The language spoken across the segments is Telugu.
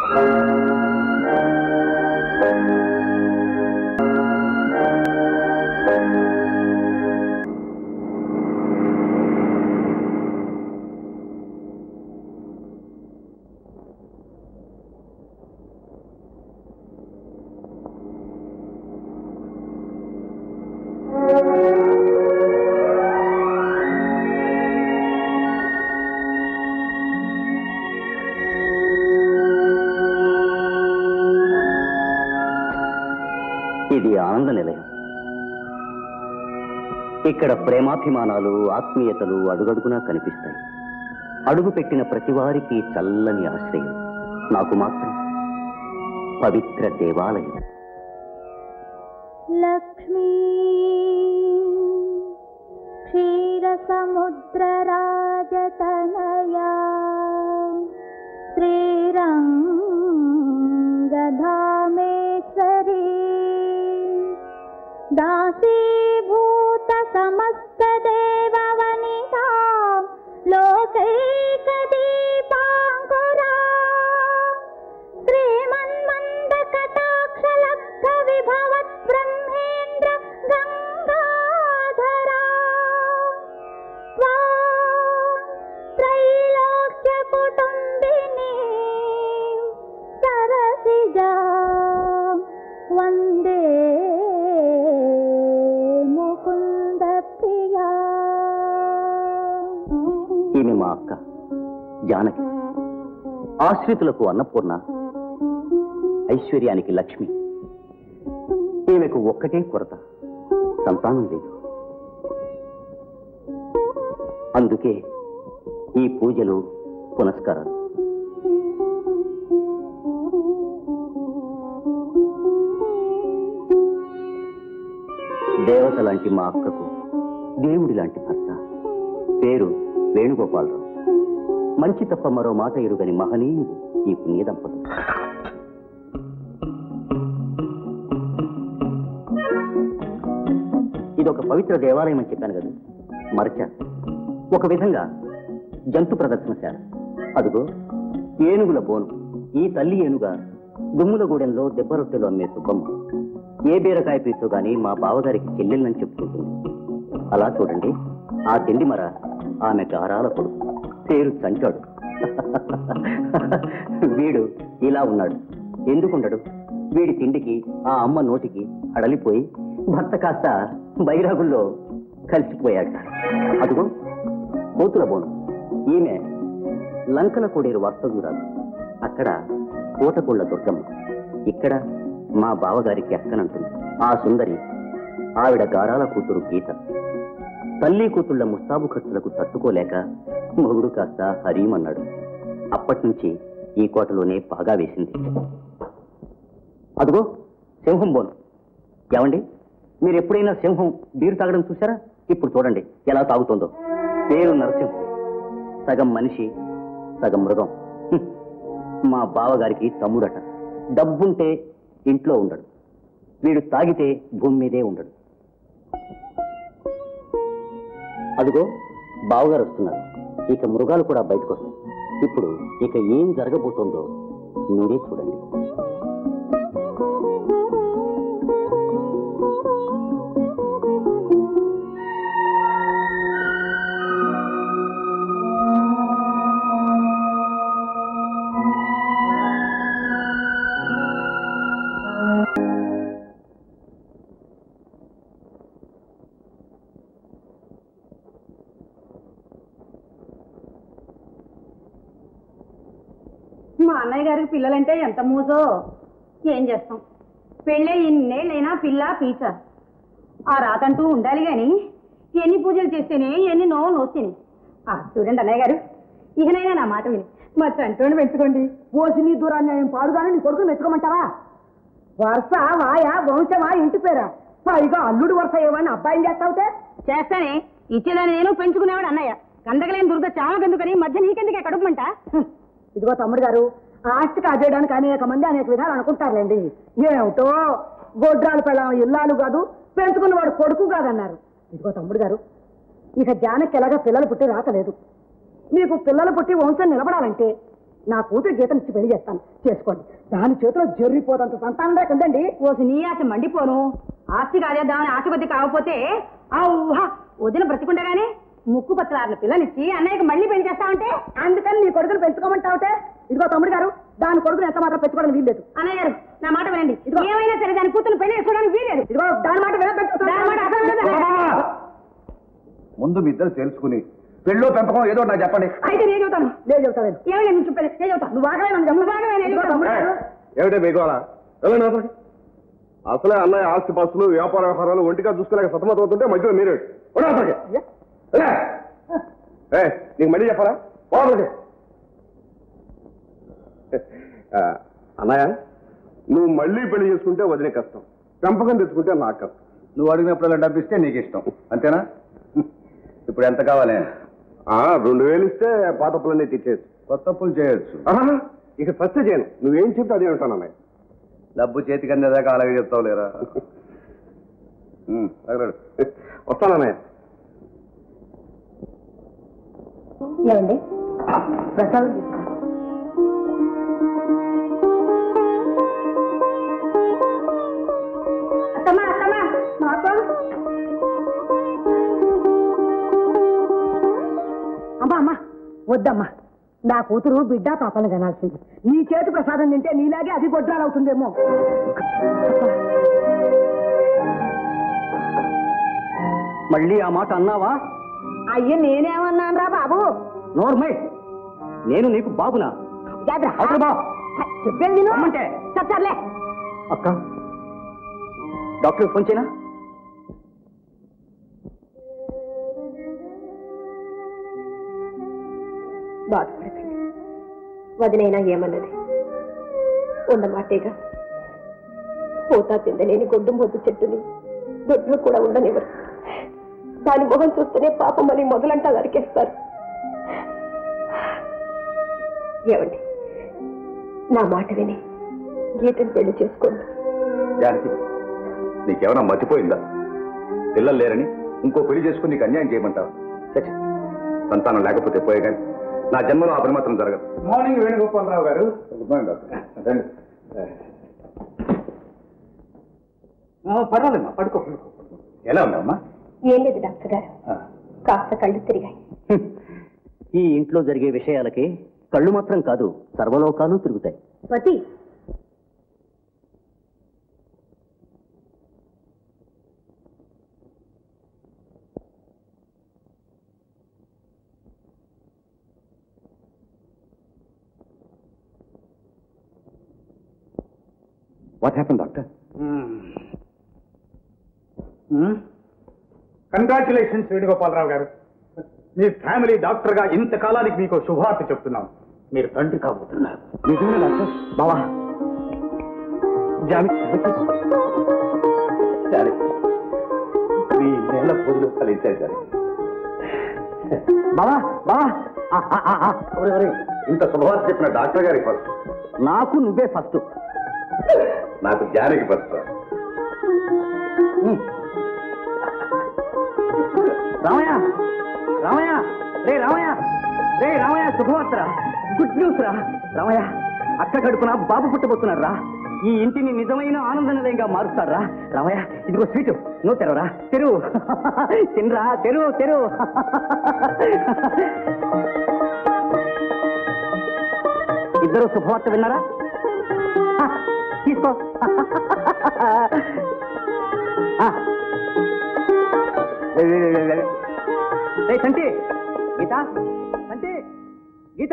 ఇది ఆనంద నిలయం ఇక్కడ ప్రేమాభిమానాలు ఆత్మీయతలు అడుగడుగునా కనిపిస్తాయి అడుగు పెట్టిన ప్రతి వారికి చల్లని ఆశ్రయం నాకు మాత్రం పవిత్ర దేవాలయం లక్ష్మీ క్షీరసముద్రరాజతనయా శ్రీరంగధామేశ్వరీ దాసీభూత సమస్త దేవవనితా లోకైక దీపాంకురా శ్రీమన్మంద కటాక్షలబ్ధ విభవత్ బ్రహ్మేంద్ర గంగాధరా స్వాం త్రైలోక్య కుటుంబిని సరసిజా వందే ముకుంద ప్రియా ఈమె మా అక్క జానకి ఆశ్రితులకు అన్నపూర్ణ ఐశ్వర్యానికి లక్ష్మి ఈమెకు ఒక్కటే కొరత సంతానం లేదు అందుకే ఈ పూజలు పునస్కారాలు దేవత లాంటి మా అక్కకు దేవుడి లాంటి భర్త పేరు వేణుగోపాలరావు మంచి తప్ప మరో మాట ఎరుగని మహనీయుడు ఈ పుణ్య దంపతులు ఇదొక పవిత్ర దేవాలయం అని చెప్పాను కదా మరచా ఒక విధంగా జంతు ప్రదర్శనశాల అదుగో ఏనుగుల బోను ఈ తల్లి ఏనుగ దుమ్ములగూడెంలో దెబ్బరొట్టెలు అమ్మే సుబ్బమ్మ ఏ బీరకాయ పీచో గాని మా బావగారికి చెల్లెళ్ళని చెప్పుకుంటుంది అలా చూడండి ఆ తిండి మర ఆమె గారాల కొడుకు పేరు చంచాడు వీడు ఇలా ఉన్నాడు ఎందుకుండడు వీడి తిండికి ఆ అమ్మ నోటికి అడలిపోయి భర్త కాస్త బైరాగుల్లో కలిసిపోయాడు అదిగో కోతుల బోను ఈమె లంకల కోడేరు వాస్తవ్యురాలు అక్కడ కోటకొళ్ళ దుర్గమ్మ ఇక్కడ మా బావగారికి అక్కనంటుంది ఆ సుందరి ఆవిడ గారాల కూతురు గీత తల్లి కూతుళ్ల ముస్తాబు ఖర్చులకు తట్టుకోలేక మొగుడు కాస్త హరీమన్నాడు అప్పటి నుంచి ఈ కోటలోనే పాగా వేసింది అదిగో సింహం బోను ఏమండి మీరు ఎప్పుడైనా సింహం బీరు తాగడం చూసారా ఇప్పుడు చూడండి ఎలా తాగుతుందో పేరు నరసింహం సగం మనిషి సగం మృగం హ్మ్. మా బావగారికి తమ్ముడట డబ్బుంటే ఇంట్లో ఉండడు వీడు తాగితే భూమి మీదే ఉండడు అదిగో బావగారు వస్తున్నారు ఇక మృగాలు కూడా బయటకు వస్తాయి ఇప్పుడు ఇక ఏం జరగబోతోందో మీరే చూడండి మా అన్నయ్య గారికి పిల్లలంటే ఎంత మూజో ఏం చేస్తాం పెళ్ళే ఇన్నేళ్ళైనా పిల్ల పీచ ఆ రాతంటూ ఉండాలి గాని ఎన్ని పూజలు చేస్తేనే ఎన్ని నో నోస్తేనే ఆ చూడండి అన్నయ్య గారు ఇకనైనా నా మాట విని మా చంటోని పెంచుకోండి ఓసి నీ దూరాన్యాయం పాడుగానే నీ కొడుకుని మెచ్చుకోమంటావా వరుస వాయ వంశమా ఇంటి పేరా పైగా అల్లుడు వరుస ఏమని అబ్బాయిని చేస్తావుతే చేస్తానే ఇచ్చేదాన్ని నేను పెంచుకునేవాడు అన్నయ్య కందకలేని దుర్గ చామకెందుకని మధ్య నీకెందుకే కడుపుమంట ఇదిగో తమ్ముడు గారు ఆస్తి కాజేయడానికి అనేక మంది అనేక విధాలు అనుకుంటారులేండి ఏమిటో గొడ్రాలు పెళ్ళం ఇల్లాలు కాదు పెంచుకున్నవాడు కొడుకు కాదన్నారు ఇదిగో తమ్ముడు గారు ఇక జానకి ఎలాగా పిల్లలు పుట్టి రాకలేదు మీకు పిల్లలు పుట్టి వంశం నిలబడాలంటే నా కూతురు గీతం ఇచ్చి పెళ్లి చేస్తాను చేసుకోండి దాని చేతిలో జర్రిపోతంత సంతానం లేకుందండి ఓసి నీ ఆశ మండిపోను ఆస్తి కాదే దాని ఆశ కొద్ది కాకపోతే అవుహా వదిన బ్రతికుండగానే ముక్కు పచ్చలారిన పిల్లనిచ్చి అన్నయ్యకి మళ్ళీ పెళ్లి చేస్తామంటే అందుకని నీ కొడుకును పెంచుకోమంటావుటే ఇదిగో తమ్ముడు గారు దాని కొడుకుని ఎంత మాత్రం పెంచుకోవడం వీల్లేదు అన్నయ్య గారు నా మాట వినండి ఇదిగో ఏమైనా సరే దాని కూతురు పెళ్లి చేసుకోవడానికి వీలేదు ఇదిగో దాని మాట వినద్దు దాని మాట అసలు వినద్దు. ముందు మీ ఇద్దరు తెలుసుకుని పెళ్ళో పెంపకం ఏదో నాకు చెప్పండి అయితే నేను చెబుతాను నేను చెబుతాను ఏమైనా నువ్వు చెప్పేది నేను చెబుతాను నువ్వు బాగా నువ్వు బాగా నేను చెబుతాను ఏమిటే మీకు అలా వెళ్ళండి అవతలకి. అసలే అన్నయ్య ఆస్తి పాస్తులు వ్యాపార వ్యవహారాలు ఒంటిగా చూసుకోలేక సతమతం అవుతుంటే మధ్యలో మీరే ఉండు అవతలకి. వెళ్ళే. ఏ, నీకు మళ్ళీ చెప్పాలా పోవతలకి. ఆ, అన్నయ్య నువ్వు మళ్ళీ పెళ్లి చేసుకుంటే వదిలే కష్టం పెంపకం తెచ్చుకుంటే నాకు కష్టం నువ్వు అడిగినప్పుడు డబ్బు ఇస్తే నీకు ఇష్టం అంతేనా ఇప్పుడు ఎంత కావాలి రెండు వేలు ఇస్తే పాత అప్పులన్నీ తీసేయచ్చు కొత్త అప్పులు చేయొచ్చు ఇక ఫస్ట్ చేయను నువ్వేం చెప్తే అదే ఉంటాను అన్నయ్య డబ్బు చేతికి అందేదాకా అలాగే చెప్తావు లేరా వస్తానన్నయ్య ఏమండి ప్రసాదం అత్తమ్మా అత్తమ్మా మాకు అమ్మా అమ్మా వద్దమ్మా నా కూతురు బిడ్డ పాపను కనాల్సింది నీ చేతి ప్రసాదం తింటే నీలాగే అది గొడ్రాలు అవుతుందేమో మళ్ళీ ఆ మాట అన్నావా అయ్యో నేనేమన్నాను రా బాబు నోర్మై నేను నీకు బాబునా జాగ్రత్త. అవతల బా. చెప్పేది విను. రమ్మంటే. సరే, సర్లే అక్క డాక్టర్ ఫోన్ చేయనా బాధపడకండి వదినైనా ఏమన్నది ఉన్నమాటేగా పోతా తిందలేని గొడ్డు మొద్దు చెట్టుని దొడ్లో కూడా ఉండనివ్వరు దాని మొహం చూస్తేనే పాపం అని మొదలంటా నరికేస్తారు ఏమండి నా మాట విని గీతను పెళ్లి చేసుకోండి జానకి నీకేమైనా మర్చిపోయిందా పిల్లలు లేరని ఇంకో పెళ్లి చేసుకుని నీకు అన్యాయం చేయమంటావు ఛ, సంతానం లేకపోతే పోయే కానీ నా జన్మలో ఆ పని మాత్రం జరగదు మార్నింగ్ వేణుగోపాలరావు గారు గుడ్ మార్నింగ్ డాక్టర్ రండి పర్వాలేమ్మా పడుకో పడుకో. ఎలా ఉన్నావమ్మా ఏం లేదు డాక్టర్ గారు కాస్త కళ్ళు తిరిగాయి హ్మ్. ఈ ఇంట్లో జరిగే విషయాలకి కళ్ళు మాత్రం కాదు సర్వలోకాలు తిరుగుతాయి Pati what happen doctor congratulations Venugopalarao garu మీ ఫ్యామిలీ డాక్టర్ గా ఇంతకాలానికి మీకు శుభార్త చెప్తున్నాం మీరు తండ్రి కాబోతున్నారు నిజమే డాక్టర్ బావా జామి సరే మీ నెల పొదులు ఫలించాయి సరే బావా బావా ఆ, ఆ, ఆ, ఆ. ఒరే, ఒరే, ఇంత శుభవార్త చెప్పిన డాక్టర్ గారికి ఫస్ట్ నాకు నువ్వే ఫస్ట్ నాకు జానకి ఫస్ట్ రామయ్య రామయ్య రే రామయ్య రే రామయ్య శుభవార్తరా గుడ్ న్యూస్ రా రామయ్య అక్క గడుపున బాబు పుట్టబోతున్నాడు రా ఈ ఇంటిని నిజమైన ఆనంద నిలయంగా మారుస్తారా రామయ్య ఇదిగో స్వీటు నువ్వు తెరవరా తెరువు తినరా తెరువు తెరువు ఇద్దరు శుభవార్త విన్నారా ఆ, తీసుకో ఆ. లే, లే, లే, లే, లే. రేయ్ సంటి గీత సంటి గీత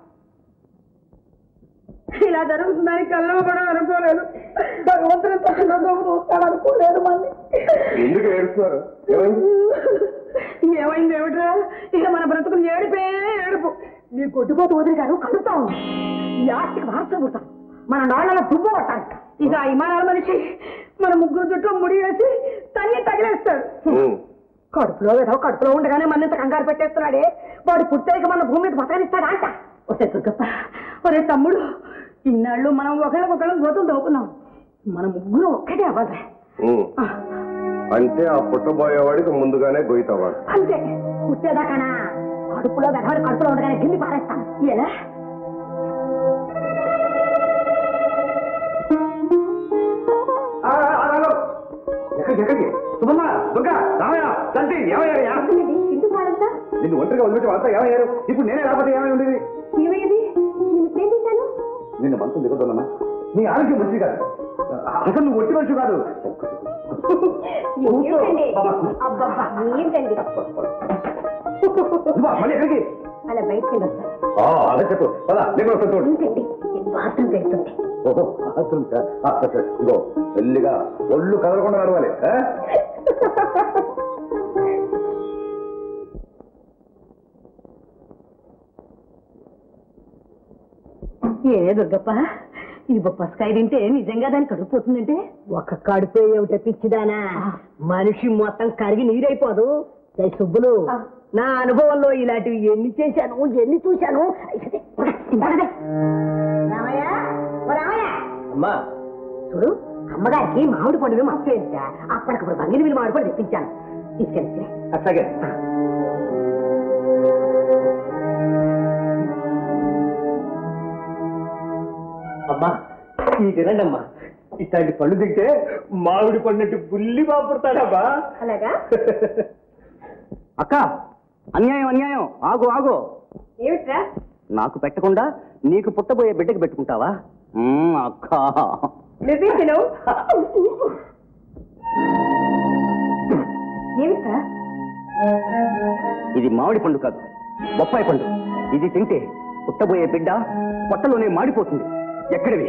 ఇలా జరుగుతుందని కల్లో కూడా అనుకోలేదు భగవంతుని తక్కువ చూస్తాడు అనుకోలేదు మళ్ళీ ఎందుకు ఏడుస్తున్నారు ఏమైంది ఏమైంది ఏమిట్రా ఇక మన బ్రతుకులు ఏడిపే ఏడుపు నీ కొట్టుకోత వదిలి గారు కడుగుతా ఉంది ఈ ఆస్తికి వారసులు పుడతాం మన నాళ్ళలో దుబ్బు కొట్టాలి ఇక ఆ విమానాల మనిషి మన ముగ్గురు చుట్టూ ముడి వేసి తన్ని తగిలేస్తాడు ఉమ్. కడుపులో ఏదో కడుపులో ఉండగానే మన ఇంత కంగారు పెట్టేస్తున్నాడే వాడు పుట్టాక మన భూమి మీద బతకనిస్తాడా అంట ఒరే దుర్గప్ప ఒరే తమ్ముడు ఇన్నాళ్ళు మనం ఒకళ్ళకొకళ్ళం గోతులు దోకున్నాం మన ముగ్గురు ఒక్కటే అవ్వాలి ఉమ్. అంటే ఆ పుట్టబోయేవాడికి ముందుగానే గొయ్యతవ్వాలి అంతే పుట్టేదాకానా కడుపులో వెధవడి కడుపులో ఉండగానే గిల్లి పారేస్తాను ఎలా ఎక్కడికి ఎక్కడికి సుమమ్మ దుర్గ రామయ్య తండ్రి ఏమయ్యారయ్యా ఎందుకు వాడంతా నిన్ను ఒంటరిగా వదిలిపెట్టి వాళ్ళతో ఏమయ్యారు ఇప్పుడు నేనే రాకపోతే ఏమై ఉండేది ఏమయ్యేది నేను ప్రేమించాను నిన్ను మనసు దిగుతున్నా నీ ఆరోగ్యం మంచిది కాదు అసలు నువ్వు ఒట్టి మనిషి కాదు ఏమిటండి అబ్బబ్బా ఏమిటండి ఇదిగో, మళ్ళీ ఎక్కడికి అలా బయటకు వెళ్ళొస్తా ఆ, అదే చెప్పు పదా నేను వస్తాను చూడు ఏంటండి నేను బాత్రూమ్ వెళ్తుంది ఓహో బాత్రూమ్ కా? ఆ, సరే, సరే. ఇదిగో మెల్లిగా ఒళ్ళు కదలకుండా నడవాలి ఆ? ఏనే దుర్గప్ప ఈ బొప్పస్కాయ తింటే నిజంగా దానికి కడుపుపోతుందంటే ఒక కడుపు ఏమిట పిచ్చిదానా మనిషి మొత్తం కరిగి నీరైపోదు జై సుబ్బులు నా అనుభవంలో ఇలాంటివి ఎన్ని చేశాను ఎన్ని చూశాను రామయ్య ఓ రామయ్య అమ్మా చూడు అమ్మగారికి మామిడి పండుగ మస్తు వేస్తా అప్పటికప్పుడు బంగిని మీరు మామిడి పండు తెప్పించాను తీసుకెళ్ళి అట్లాగే అమ్మా ఈ తినండి అమ్మా ఇట్లాంటి పళ్ళు తింటే మామిడి పడినట్టు బుల్లి బాపుడతాడమ్మా అలాగా అక్క అన్యాయం అన్యాయం ఆగు ఆగు ఏమిట్రా నాకు పెట్టకుండా నీకు పుట్టబోయే బిడ్డకి పెట్టుకుంటావా మ్మ్, అక్క నువ్వే తినవు ఏమిట్రా ఇది మామిడి పండు కాదు బొప్పాయి పండు ఇది తింటే పుట్టబోయే బిడ్డ పొట్టలోనే మాడిపోతుంది ఎక్కడివి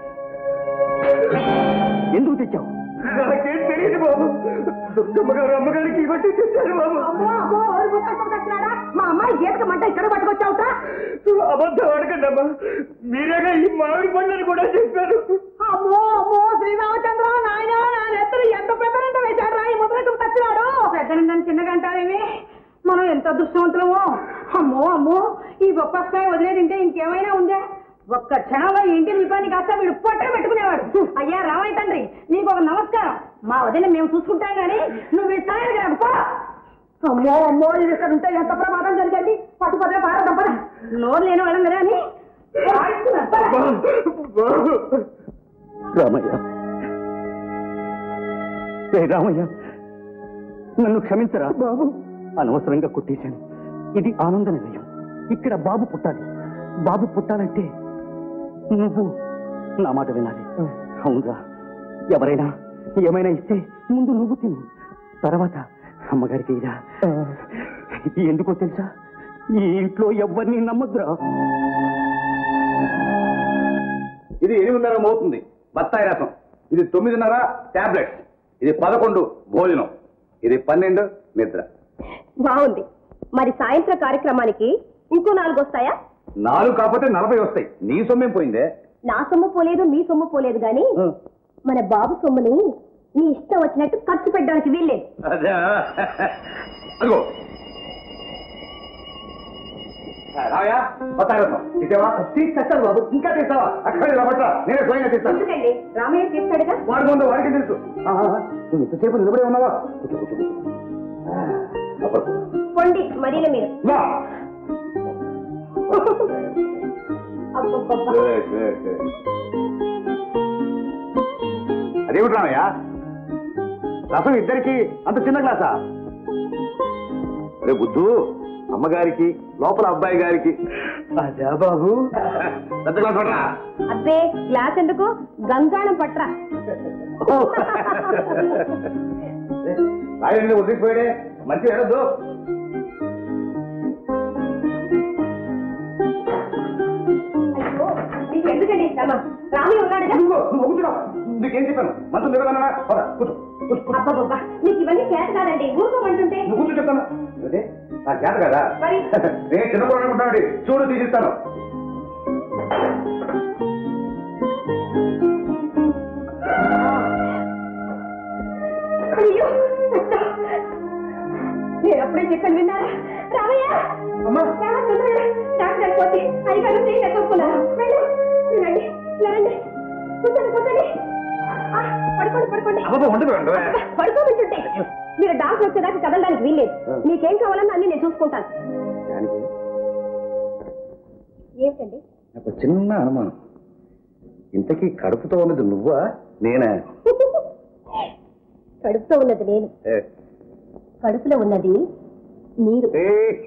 ఎందుకు తెచ్చావు నాకేం తెలియదు బాబు దుర్గమ్మ గారు అమ్మగారికి ఇవన్నీ తెచ్చారు బాబు అమ్మో అమ్మో ఎవరు గుర్తొస్తున్నారా? మా అమ్మాయి జీతకమంటే ఇక్కడ పట్టుకొచ్చావుట అబద్ధం అడగండమ్మా మీరేగా ఈ మామిడి పండుని కూడా చెప్పారు అమ్మో అమ్మో శ్రీరామచంద్ర నాయన నా నెత్తరు ఎంత పెద్దనంత వేశాడు రా ఈ ముద్రకు తచ్చినాడు పెద్దనిందని చిన్నగా అంటారేమి మనం ఎంత అదృష్టవంతులమో అమ్మో అమ్మో ఈ బొప్పస్కాయ వదిలే తింటే ఇంకేమైనా ఉందా ఒక్క క్షణంలో ఈ ఇంటి దీపాన్ని కాస్త వీడు పొట్ట పెట్టుకునేవాడు అయ్యా రామయ్య తండ్రి నీకు ఒక నమస్కారం మా వదిన మేము చూసుకుంటాం గానీ నువ్వు ఈ స్థాయికి రాకు, పో అమ్మో అమ్మో ఇది ఇక్కడ ఉంటే ఎంత ప్రమాదం జరిగేది పట్టుపదే పార తప్పద నోరు లేని వాళ్ళం కదా అని రామయ్య ఏ రామయ్య నన్ను క్షమించరా బాబు అనవసరంగా కొట్టేశాను ఇది ఆనంద నిలయం ఇక్కడ బాబు పుట్టాలి బాబు పుట్టాలంటే నువ్వు నా మాట వినాలి అవునరా ఎవరైనా ఏమైనా ఇస్తే ముందు నువ్వు తిను తర్వాత అమ్మగారికి ఇరా ఎందుకో తెలుసా ఈ ఇంట్లో ఎవరిని నమ్మద్దురా ఇది ఎనిమిదిన్నర మోతుంది బత్తాయి రసం ఇది తొమ్మిదిన్నర టాబ్లెట్స్ ఇది పదకొండు భోజనం ఇది పన్నెండు నిద్ర బాగుంది మరి సాయంత్రం కార్యక్రమానికి ఇంకో నాలుగు వస్తాయా నాలుగు కాకపోతే నలభై వస్తాయి నీ సొమ్మేం పోయిందే నా సొమ్ము పోలేదు మీ సొమ్ము పోలేదు గాని మన బాబు సొమ్ముని నీ ఇష్టం వచ్చినట్టు ఖర్చు పెట్టడానికి వీల్లేదు అదే అదిగో రావయా బత్తాయి రసం తీసావా తీసుకొస్తాను బాబు ఇంకా తీస్తావా అక్కడ రాబట్రా నేనే స్వయంగా తీస్తాను ఎందుకండి రామయ్య తీస్తాడుగా వాడి ముందు వాడికి తెలుసు ఆహా, నువ్వు ఇంతసేపు నిలబడే ఉన్నావా కూర్చో, కూర్చో, కూర్చో. ఆ, లోపల కూర్చో. పొండి మరీన మీరు నా. అబ్బబ్బబ్బా. Good, good, good. అదేమిటి రామయ్య రసం ఇద్దరికి అంత చిన్న గ్లాసా అరే బుద్ధు అమ్మగారికి లోపల అబ్బాయి గారికి అదా బాబు పెద్ద గ్లాస్ పడరా అబ్బే గ్లాస్ ఎందుకు గంగాళం పట్రా రాయండి వదిలిపోయాడే మంచి వెళ్ళదు అయ్యో మీకు ఎందుకండి శ్రమ రామయ్య ఉన్నాడుగా నీకేం చెప్పాను మంచం దిగదన్నా కూర్చో కూర్చో, కూర్చో అబ్బబ్బబ్బా మీకు ఇవన్నీ చేత కాదండి ఊరుకోమంటుంటే నువ్వు కూర్చో చెప్తాను అదే నా చేత కదా మరి? నేను చిన్నప్పుడు అనుకుంటాను చూడు తీసిస్తాను అయ్యో నేను అప్పుడే చెప్పాను విన్నారా రామయ్య అమ్మా. రామ తొందరగా డాక్టర్ పోతే అది కళ్ళు చేయి తక్కున్నాను వెళ్ళు మీరు రండి ఇలా రండి కూర్చోండి కూర్చోండి ఆ, పడుకోండి పడుకోండి అబ్బబ్బా, ఉండదు, ఉండదు. పడుకోమంటుంటే మీరు డాక్టర్ వచ్చేదాకా కదలడానికి వీల్లేదు మీకేం కావాలన్నా అన్ని నేను చూసుకుంటాను దానికి ఏమిటండి నాకు చిన్న అనుమానం ఇంతకీ కడుపుతో ఉన్నది నువ్వా నేనా కడుపుతో ఉన్నది నేను ఏ, కడుపులో ఉన్నది మీరు ఏ,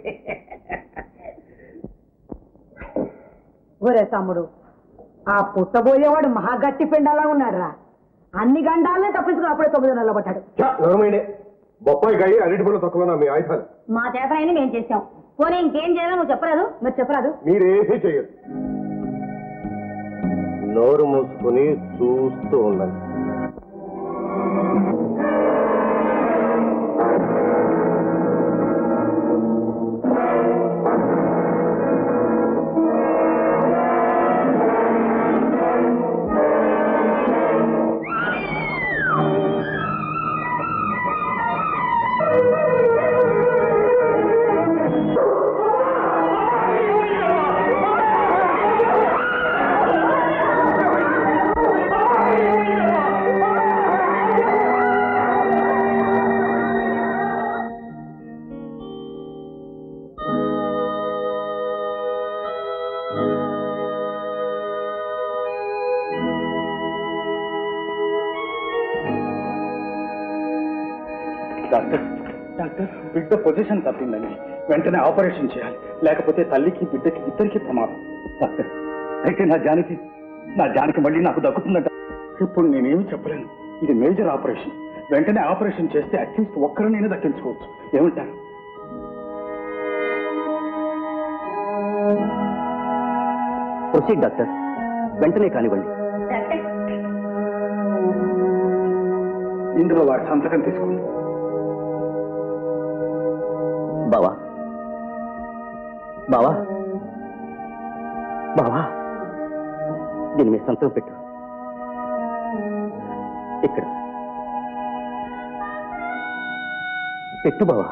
ఒరే తమ్ముడు ఆ పుట్టబోయేవాడు మహా గట్టి పిండాలా ఉన్నాడురా అన్ని గండాలనే తప్పించుకుని అప్పుడే తొమ్మిది నెలలు పట్టాడు ఛ, నోరమైండే బొప్పాయి కాయ అరటి పళ్ళు తక్కువ మీ ఆయుధాలు మా చేతనైనా మేము చేసాం పోనీ ఇంకేం చేయాలో నువ్వు చెప్పరాదు మరి చెప్పరాదు మీరేమీ చేయదు నోరు మూసుకుని చూస్తూ ఉండండి డాక్టర్ డాక్టర్ బిడ్డ పొజిషన్ తప్పిందండి వెంటనే ఆపరేషన్ చేయాలి లేకపోతే తల్లికి బిడ్డకి ఇద్దరికి ప్రమాదం డాక్టర్ అయితే నా జానికి నా జానికి మళ్ళీ నాకు దక్కుతుందంట ఇప్పుడు నేనేమి చెప్పలేను ఇది మేజర్ ఆపరేషన్ వెంటనే ఆపరేషన్ చేస్తే అట్లీస్ట్ ఒక్కరినైనా దక్కించుకోవచ్చు ఏమంటారు ప్రొసీడ్ డాక్టర్ వెంటనే కానివ్వండి ఇందులో వారి సంతకం తీసుకోండి బావా బావా బావా దీని మీద సంతకం పెట్టు ఇక్కడ పెట్టు బావా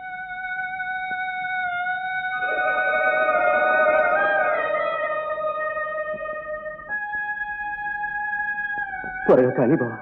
త్వరగా కానీ బావా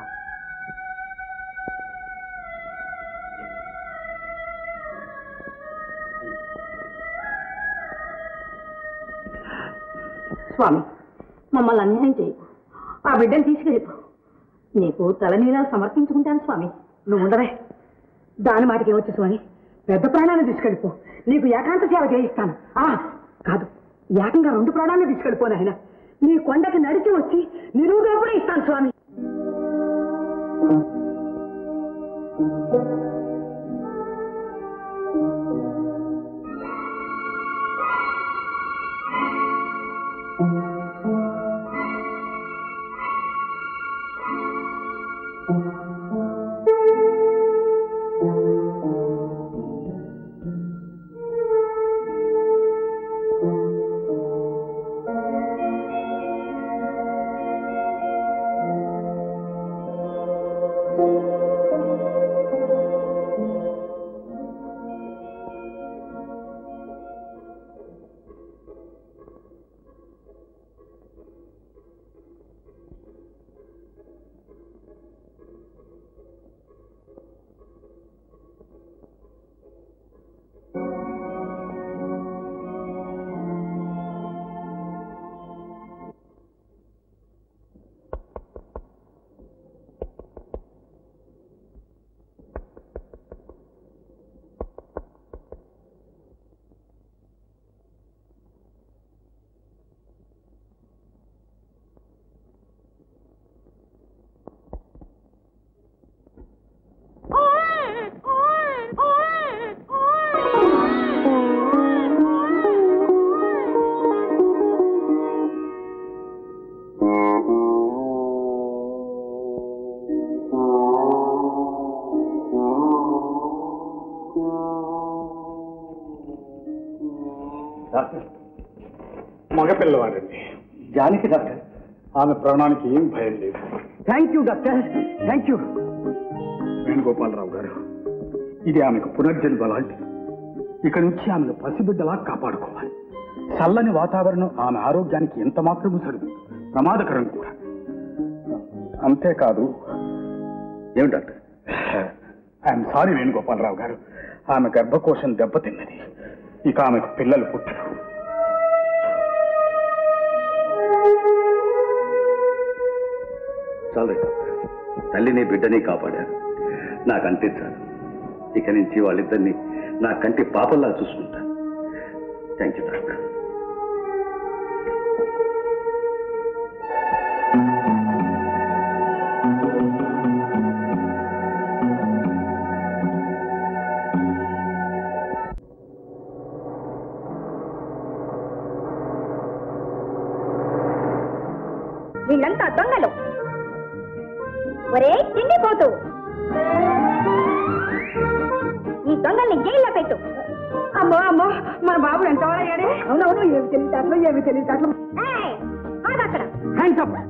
స్వామి మమ్మల్ని అన్యాయం చేయకు ఆ బిడ్డను తీసుకెళ్ళిపో నీకు తలనీలా సమర్పించుకుంటాను స్వామి నువ్వు ఉండవే దాని మాటకి ఏమొచ్చు స్వామి పెద్ద ప్రాణాన్ని తీసుకెళ్ళిపో నీకు ఏకాంత సేవ చేయిస్తాను ఆ కాదు ఏకంగా రెండు ప్రాణాన్ని తీసుకెళ్ళిపో నాయన నీ కొండకి నడిచి వచ్చి నిలువుగా కూడా ఇస్తాను స్వామి డాక్టర్ మగపిల్లవాడండి జానికి డాక్టర్ ఆమె ప్రాణానికి ఏం భయం లేదు thank you doctor thank you Venugopalarao garu ఇది ఆమెకు పునర్జన్మ లాంటిది ఇక నుంచి ఆమెను పసిబిడ్డలా కాపాడుకోవాలి చల్లని వాతావరణం ఆమె ఆరోగ్యానికి ఎంత మాత్రమూ సరిపోదు ప్రమాదకరం కూడా అంతేకాదు ఏమి డాక్టర్ ఐఎమ్ సారీ వేణుగోపాలరావు గారు ఆమె గర్భకోశం దెబ్బతిన్నది ఇక ఆమెకు పిల్లలు పుట్టరు చాలు డాక్టర్ తల్లిని బిడ్డని కాపాడారు నాకు అంతే చాలు ఇక నుంచి వాళ్ళిద్దరిని నా కంటి పాపల్లా చూసుకుంటా థ్యాంక్ యూ డాక్టర్ వీళ్ళంతా దొంగలు ఒరే తిండిపోతూ ఈ దొంగల్ని జైల్లో పెట్టు అమ్మో అమ్మో మన బాబు ఎంత వాడయ్యాడే అవునవును ఏమి తెలియటాట్లు ఏమి తెలియటాట్లు ఏయ్, ఆగు అక్కడ hands up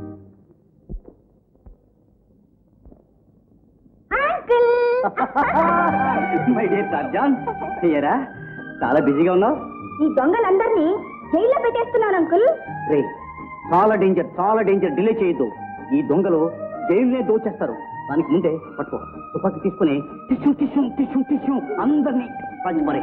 uncle my dear Tarzan అయ్యారా చాలా బిజీగా ఉన్నావు ఈ దొంగలందరినీ జైల్లో పెట్టేస్తున్నాను అంకుల్ రే చాలా డేంజర్ చాలా డేంజర్ డిలే చేయొద్దు ఈ దొంగలు జైలునే దోచేస్తారు దానికి ముందే పట్టుకో తుపాకి తీసుకుని టిష్యూ టిష్యూ టిష్యూ టిష్యూ అందరినీ పంచి మరే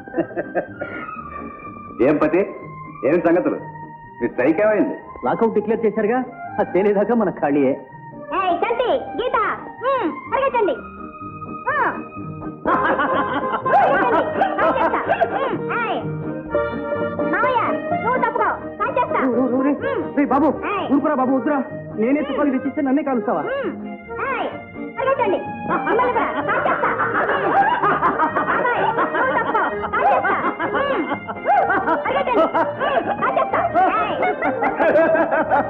ఏం పతి ఏం సంగతులు మీ స్ట్రైక్ ఏమైంది లాకౌట్ డిక్లేర్ చేశారుగా అది తేలేదాకా మన ఖాళీయే ఏయ్ చంటి గీత హ్మ్, పరిగెత్తండి ఆ. పరిగెత్తండి, కాల్చేస్తా. హ్మ్, ఏయ్. మావయ్య నువ్వు తప్పుకో కాల్చేస్తా హ్మ్. బాబు ఏయ్. ఊరుకురా బాబు వద్దురా నేనే తుపాకి తెచ్చిస్తే నన్నే కాలుస్తావా హ్మ్. ఏయ్, పరిగెత్తండి మిమ్మల్ని కూడా కాల్చేస్తా. హ్మ్. బాబాయ్, నువ్వు తప్పుకో, కాల్చేస్తా. హ్మ్. పరిగెత్తండి. హ్మ్, కాల్చేస్తా. ఏయ్.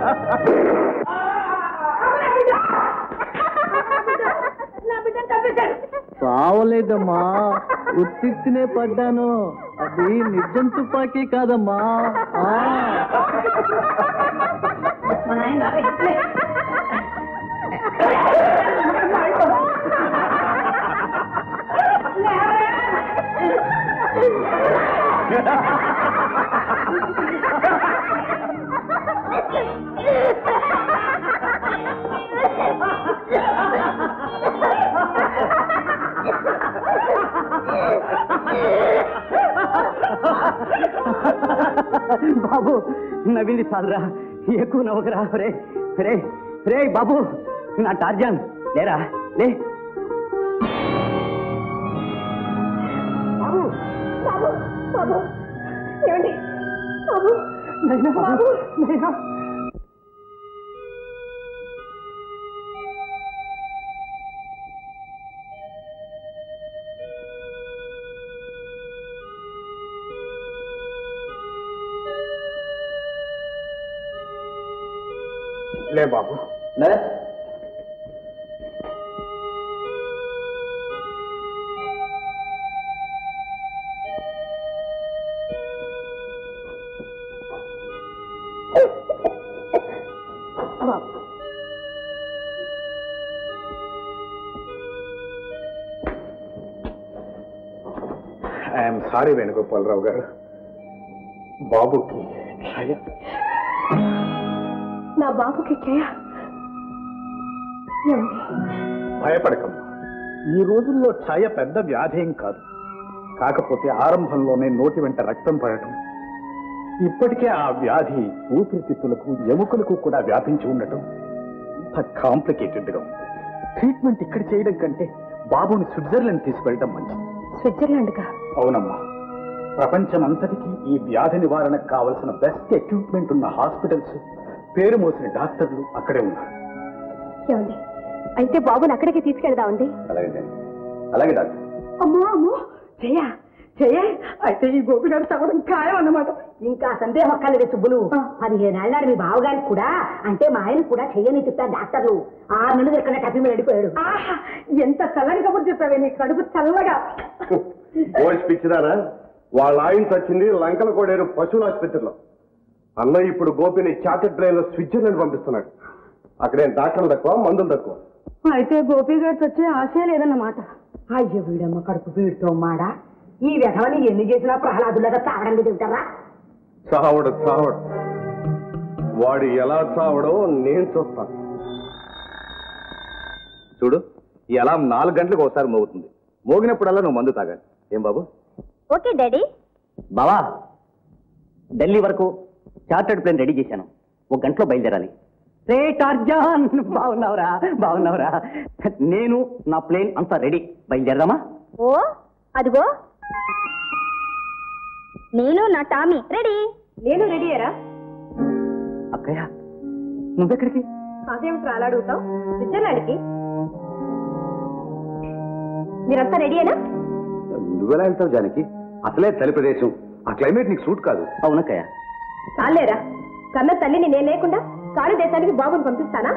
నా బిడ్డను చంపేశాడు. చావలేదమ్మా ఉత్తినే పడ్డాను అది నిజం తుపాకీ కాదమ్మా ఆ. మా నాయన ఇట్లే. బాబు నవ్వింది చాలరా ఎక్కువ నవ్వకరా రే రే రే బాబు నా టార్జాన్ లేరా లే బాబు బాబు బాబు ఏమండి బాబు బాబు నైనా లే బాబు ఐఎమ్ సారీ వేణుగోపాలరావు గారు బాబుకి క్షయ నా బాబుకి చేయ ఏమండి భయపడకమ్మా ఈ రోజుల్లో క్షయ పెద్ద వ్యాధి ఏం కాదు కాకపోతే ఆరంభంలోనే నోటి వెంట రక్తం పడటం ఇప్పటికే ఆ వ్యాధి ఊపిరితిత్తులకు ఎముకలకు కూడా వ్యాపించి ఉండటం ఇంత కాంప్లికేటెడ్ గా ఉంది ట్రీట్మెంట్ ఇక్కడ చేయడం కంటే బాబుని స్విట్జర్లాండ్ తీసుకెళ్ళడం మంచిది స్విట్జర్లాండ్ అవునమ్మా ప్రపంచం అంతటికీ ఈ వ్యాధి నివారణకు కావలసిన బెస్ట్ ఎక్విప్మెంట్ ఉన్న హాస్పిటల్స్ పేరు మోసిన డాక్టర్లు అక్కడే ఉన్నారు ఏమండి అయితే బాబుని అక్కడికి తీసుకెళ్దామండి అలాగే అలాగే డాక్టర్ అమ్మో అమ్మో చెయ్య చెయ్య అయితే ఈ గోపి గారు తగ్గడం ఖాయం అన్నమాట ఇంకా సందేహం అక్కర్లేదు సుబ్బులు పదిహేనేళ్ళాడు మీ బావగారికి కూడా అంటే మా ఆయన కూడా చెయ్యని చెప్తారు డాక్టర్లు ఆరు నెలలు ఎక్కడ టపి మీద వెళ్ళిపోయాడు ఆహా ఎంత చల్లని కబుర్ చెప్పావే నీ కడుపు చల్లగా ఓల్డ్ పిచ్చిదానా వాళ్ళ ఆయన చచ్చింది లంకల కోడేరు పశువుల ఆసుపత్రిలో అన్నయ్య ఇప్పుడు గోపిని చార్టెడ్ ట్రైన్ లో స్విట్జర్లాండ్ పంపిస్తున్నాడు అక్కడేం డాక్టర్లు తక్కువ మందులు తక్కువ అయితే గోపి గారు వచ్చే ఆశే లేదన్నమాట అయ్యో వీడమ్మ కడుపు వీడితో మాడా ఈ విధవని ఎన్ని చేసినా ప్రహ్లాదులాగా తాగడం మీద తింటారా చావడు చావడు వాడు ఎలా చావడో నేను చూస్తాను చూడు ఈ అలాం నాలుగు గంటలకు ఒకసారి మోగుతుంది మోగినప్పుడల్లా నువ్వు మందు తాగాలి ఏం బాబు ఓకే డాడీ బావా ఢిల్లీ వరకు చార్టర్డ్ ప్లేన్ రెడీ చేశాను ఒక గంటలో బయలుదేరాలి రే టార్జాన్ బాగున్నావురా బాగున్నావురా నేను నా ప్లేన్ అంతా రెడీ బయలుదేరదామా ఓ అదిగో నేను నా టామీ రెడీ నేను రెడీయరా అక్కయ్య నువ్వెక్కడికి అదేమిటి అలా అడుగుతావు స్విట్జర్లాండ్కి మీరంతా రెడీయేనా నువ్వెలా వెళ్తావు జానకి అసలే చలి ప్రదేశం ఆ క్లైమేట్ నీకు సూట్ కాదు అవునక్కయ్య చాలేరా కన్న తల్లిని నేను లేకుండా కాళీ దేశానికి బాబుని పంపిస్తానా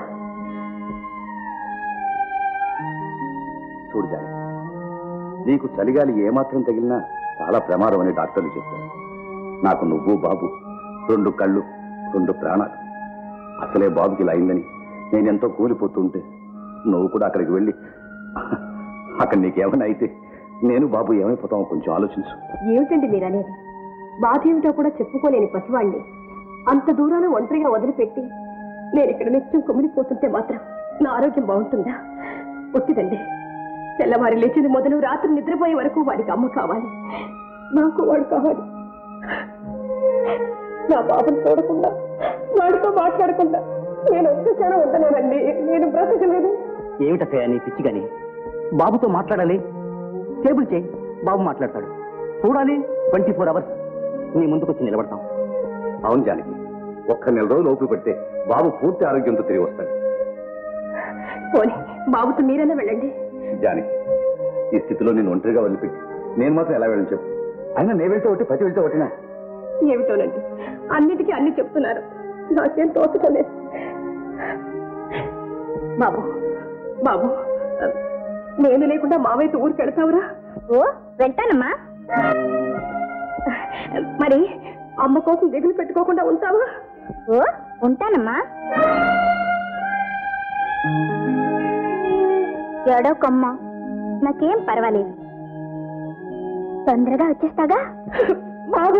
చూడు జానకి నీకు చలిగాలి ఏమాత్రం తగిలినా చాలా ప్రమాదం అని డాక్టర్లు చెప్పారు నాకు నువ్వు బాబు రెండు కళ్ళు రెండు ప్రాణాలు అసలే బాబుకి ఇలా అయిందని నేను ఎంతో కూలిపోతుంటే నువ్వు కూడా అక్కడికి వెళ్ళి అక్కడ నీకేమైనా అయితే నేను బాబు ఏమైపోతామో కొంచెం ఆలోచించు ఏమిటండి మీరనేది బాధ ఏమిటో కూడా చెప్పుకోలేని పసివాణ్ణి అంత దూరాన ఒంటరిగా వదిలిపెట్టి నేను ఇక్కడ నిత్యం కుమిలిపోతుంటే మాత్రం నా ఆరోగ్యం బాగుంటుందా ఒత్తిదండి తెల్లవారి లేచింది మొదలు రాత్రి నిద్రపోయే వరకు వాడికి అమ్మ కావాలి నాకు వాడు కావాలి నా బాబుని చూడకుండా వాడితో మాట్లాడకుండా నేను ఒక్క క్షణం ఉండలేనండి నేను బ్రతకలేదు ఏమిటక్కయ్య నీ పిచ్చి గాని బాబుతో మాట్లాడాలి టేబుల్ చేయి బాబు మాట్లాడతాడు చూడాలి ట్వంటీ ఫోర్ అవర్స్ నీ ముందుకొచ్చి నిలబడతాం అవును జానకి ఒక్క నెల రోజులు ఓపిక పడితే బాబు పూర్తి ఆరోగ్యంతో తిరిగి వస్తాడు పోనీ బాబుతో మీరైనా వెళ్ళండి జానకి ఈ స్థితిలో నేను ఒంటరిగా వదిలిపెట్టి నేను మాత్రం ఎలా వెళ్ళని చెప్పు అయినా నేను వెళ్తే ఒకటి పతి వెళ్తే ఒకటినా ఏమిటోనండి అన్నిటికీ అన్ని చెప్తున్నారు నాకేం తోచలేదు బాబు బాబు నేను లేకుండా మావైతే ఊరికి వెళ్తావురా ఓ వెళ్తానమ్మా మరి అమ్మ కోసం దిగులు పెట్టుకోకుండా ఉంటావా ఓ ఉంటానమ్మా ఏడోకమ్మా నాకేం పర్వాలేదు తొందరగా వచ్చేస్తాగా బాబు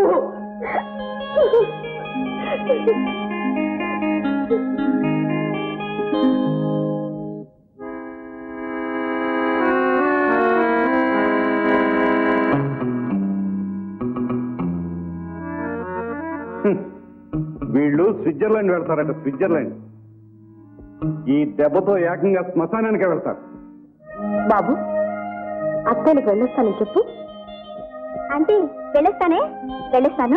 వీళ్ళు స్విట్జర్లాండ్ వెళ్తారట స్విట్జర్లాండ్ ఈ దెబ్బతో ఏకంగా శ్మశానానికే వెళ్తారు బాబు అత్తయ్యకి వెళ్ళొస్తానని చెప్పు ఆంటీ వెళ్ళొస్తానే వెళ్ళొస్తాను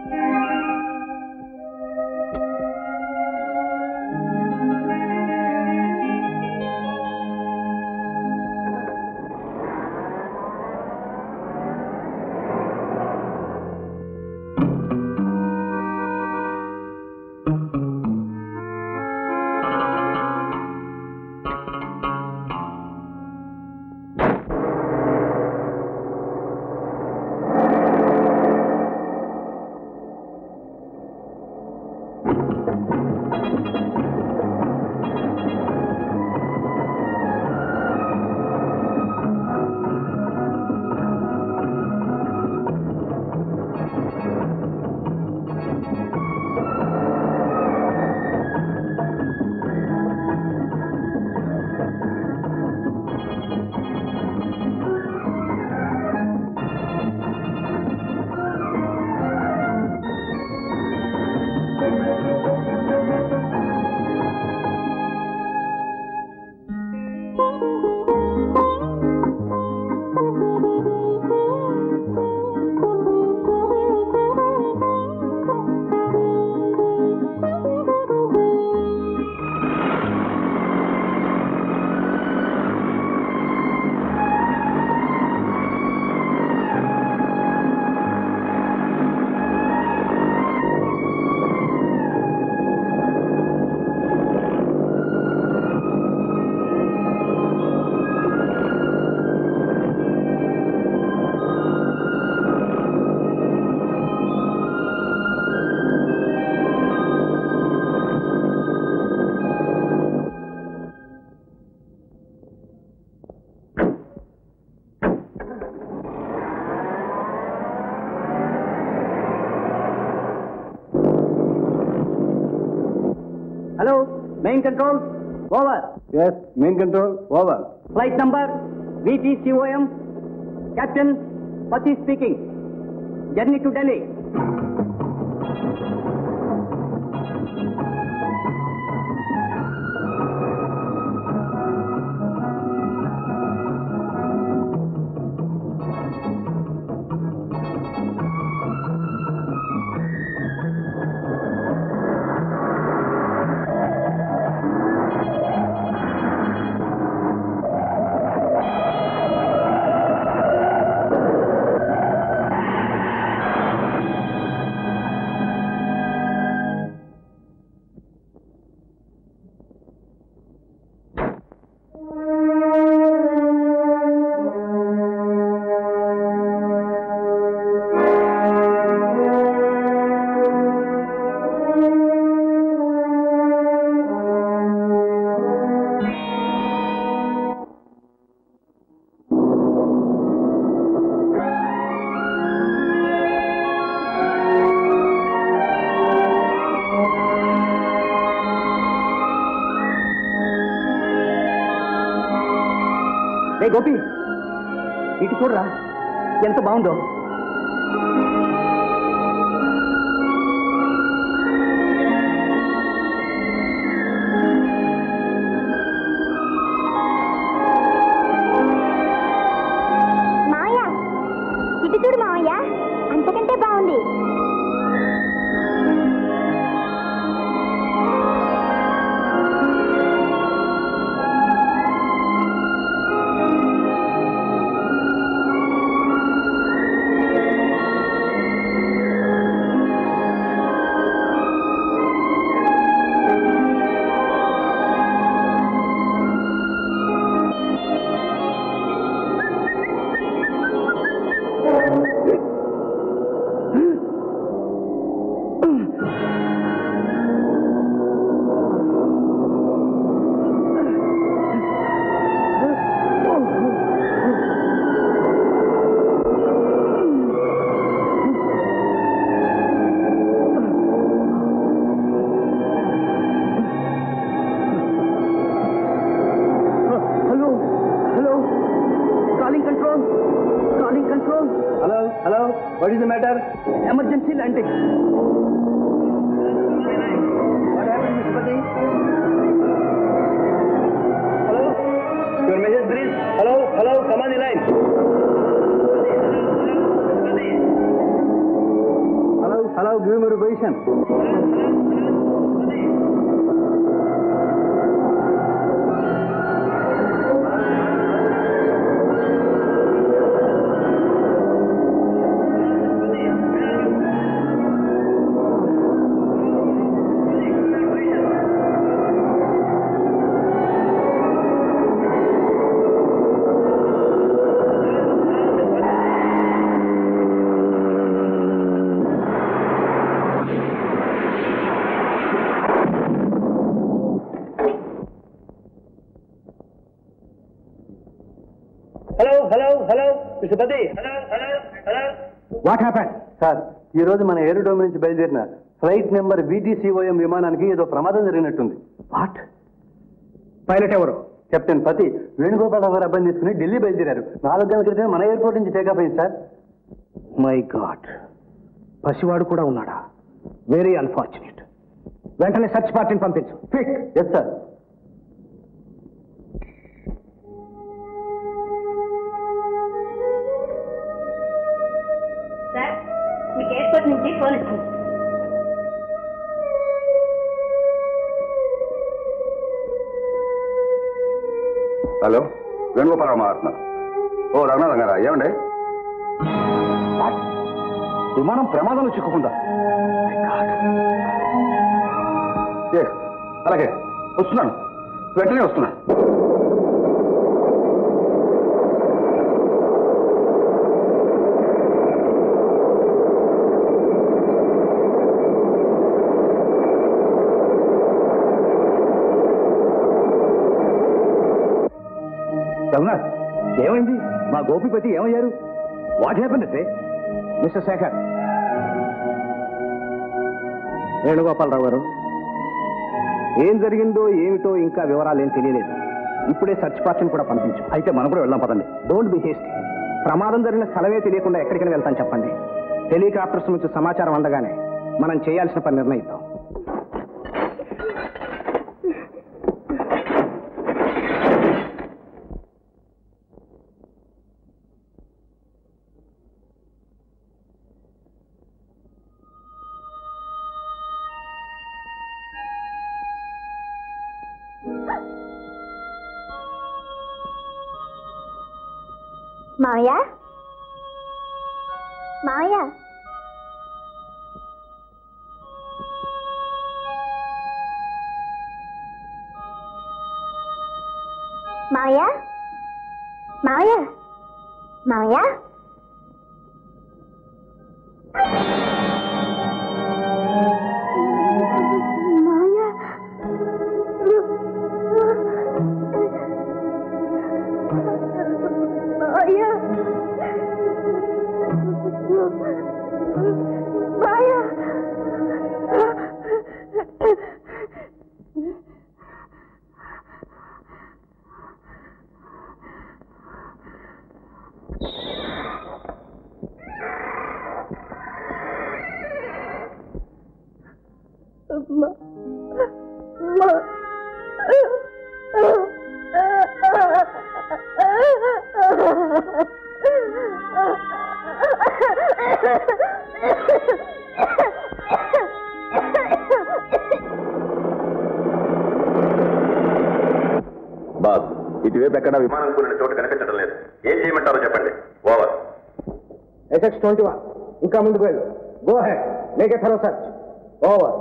hello main control over yes main control over flight number V T C O M captain Pati speaking journey to Delhi ఏ గోపి ఇటు చూడరా ఎంత బాగుందో మావయ్య ఇటు చూడు మావయ్య అంతకంటే బాగుంది hello hello calling control calling control hello hello what is the matter emergency landing hello your message please hello hello command line hello hello give me position hello hello hello Vishwapati hello hello hello what happen sir ఈ రోజు మన ఏరోడోమ్ నుంచి బయలుదేరిన ఫ్లైట్ నెంబర్ విటీసీఓఎం విమానానికి ఏదో ప్రమాదం జరిగినట్టుంది వాట్ పైలట్ ఎవరు కెప్టెన్ పతి వేణుగోపాల్ గారు అబ్బాయిని తీసుకుని ఢిల్లీ బయలుదేరారు నాలుగు గంటల క్రితం మన ఎయిర్పోర్ట్ నుంచి టేకాఫ్ అయింది సార్ మై గాడ్ పసివాడు కూడా ఉన్నాడా వెరీ అన్ఫార్చునేట్ వెంటనే సర్చ్ పార్టీని పంపించు క్విక్ ఎస్ సార్ సార్ మీకు ఎయిర్పోర్ట్ నుంచి ఫోన్ వచ్చింది హలో వేణుగోపాలరావు మాట్లాడుతున్నా ఓ రఘునాథం గారా ఏమండి విమానం ప్రమాదంలో చిక్కుకుందా Yes, అలాగే వస్తున్నాను వెంటనే వస్తున్నాను రఘునాథ్ ఏమైంది మా గోపిపతి ఏమయ్యారు వాట్ హ్యాపెన్ అంటే మిస్టర్ శేఖర్ వేణుగోపాలరావు గారు ఏం జరిగిందో ఏమిటో ఇంకా వివరాలు ఏం తెలియలేదు ఇప్పుడే సర్చ్ పార్టీని కూడా పంపించు అయితే మనం కూడా వెళ్దాం పదండి డోంట్ బి హేస్టీ ప్రమాదం జరిగిన స్థలమే తెలియకుండా ఎక్కడికైనా వెళ్తాం చెప్పండి హెలికాప్టర్స్ నుంచి సమాచారం అందగానే మనం చేయాల్సిన పని నిర్ణయిద్దాం మావయ్య మావయ్య మావయ్య మావయ్య మావయ్య మావయ్య మావయ్య మావయ్య బాస్ ఇటువైపు ఎక్కడ విమానం కూలిన చోటు కనిపించడం లేదు ఏం చేయమంటారో చెప్పండి ఓవర్ ఎస్ఎక్స్ ట్వంటీ వన్ ఇంకా ముందుకు వెళ్ళు go ahead make a thorough search over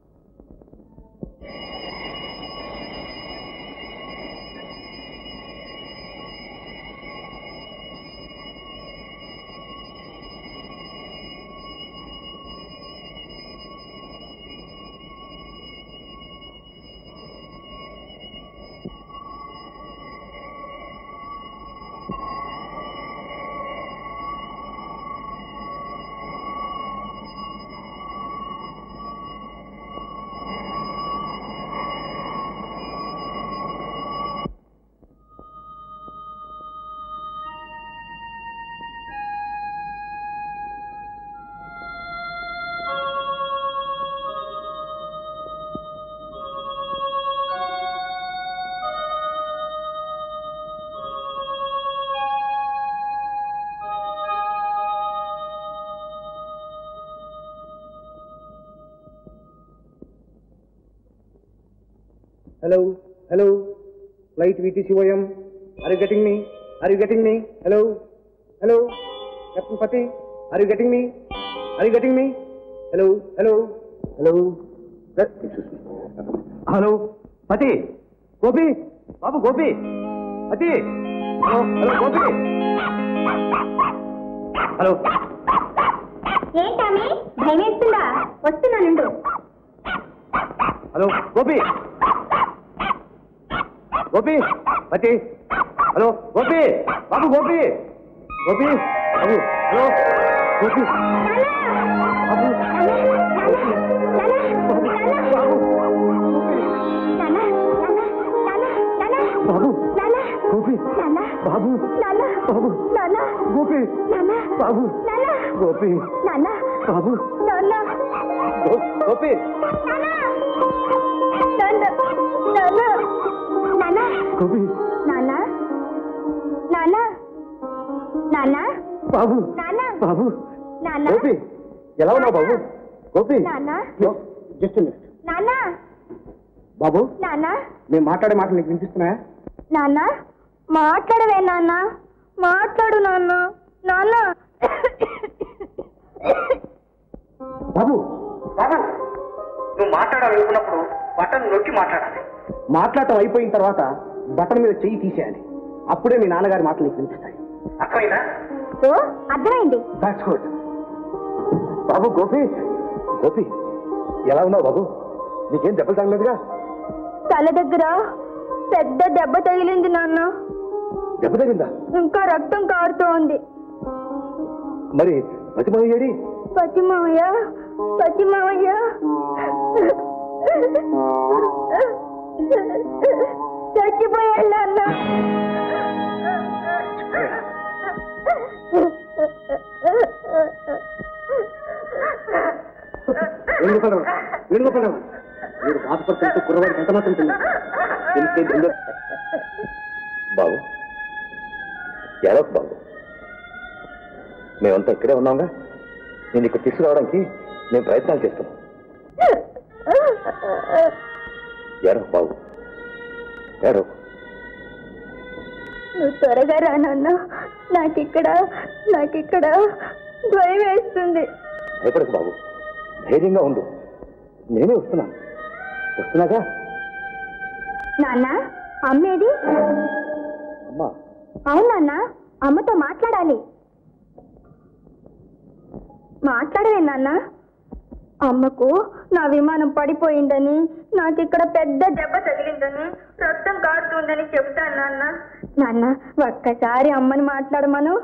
Hello, hello, flight VTCOM. Are you getting me? Are you getting me? Hello, hello, Captain Pati. Are you getting me? Are you getting me? Hello, hello, hello. Eh, Excuse me. Hello, Pati. Gopi, Babu Gopi. Pati. Hello, hello, Gopi. Hello. ఏంటామి భయం వేస్తుందా వస్తున్నానుండు హలో గోపి గోపి పతి హలో గోపి బాబు గోపి గోపి బాబు హలో గోపి బాబు బాబు గోపి బాబు బాబు గోపి బాబు గోపి బాబు గో- గోపి గోపి బాబు బాబు గోపి ఎలా ఉన్నావు బాబు గోపి జస్ట్ మినిట్ బాబు నేను మాట్లాడే మాటలు నీకు వినిపిస్తున్నాయా నాన్న మాట్లాడవే నాన్న మాట్లాడు నాన్న నాన్న బాబు బాబు నువ్వు మాట్లాడాలనుకున్నప్పుడు బటన్ నొక్కి మాట్లాడాలి మాట్లాడటం అయిపోయిన తర్వాత బటన్ మీద చెయ్యి తీసేయాలి అప్పుడే మీ నాన్నగారి మాటలు నీకు వినిపిస్తాయి అర్థమైందా ఓ అర్థమైంది దాట్స్ గుడ్ బాబు గోపి గోపి ఎలా ఉన్నావు బాబు నీకేం దెబ్బలు తగలేదుగా తల దగ్గర పెద్ద దెబ్బ తగిలింది నాన్న దెబ్బ తగిందా ఇంకా రక్తం కారుతోంది మరి మతిమయ్యేడి పచ్చి మావయ్య పచ్చి మావయ్య చచ్చిపోయాడు నాన్న వేణుగోపాలరావు వేణుగోపాలరావు మీరు బాధపడుతుంటే కుర్రవాడికి ఎంత మాత్రం తెలియదు తెలిస్తే బెంగ- బాబు ఎలక్ బాబు మేమంతా ఇక్కడే ఉన్నాంగా నేను ఇక్కడ తీసుకురావడానికి మేము ప్రయత్నాలు చేస్తున్నాం ఏడో బాబు ఏడో నువ్వు త్వరగా రా నాన్న నాకిక్కడ నాకిక్కడ భయం వేస్తుంది భయపడకు బాబు ధైర్యంగా ఉండు నేనే వస్తున్నాను వస్తున్నాగా నాన్న అమ్మేది అమ్మా అవును నాన్న అమ్మతో మాట్లాడాలి మాట్లాడవే నాన్న అమ్మకు నా విమానం పడిపోయిందని నాకు ఇక్కడ పెద్ద దెబ్బ తగిలిందని రక్తం కారుతుందని చెప్తాను నాన్న నాన్న ఒక్కసారి అమ్మని మాట్లాడమను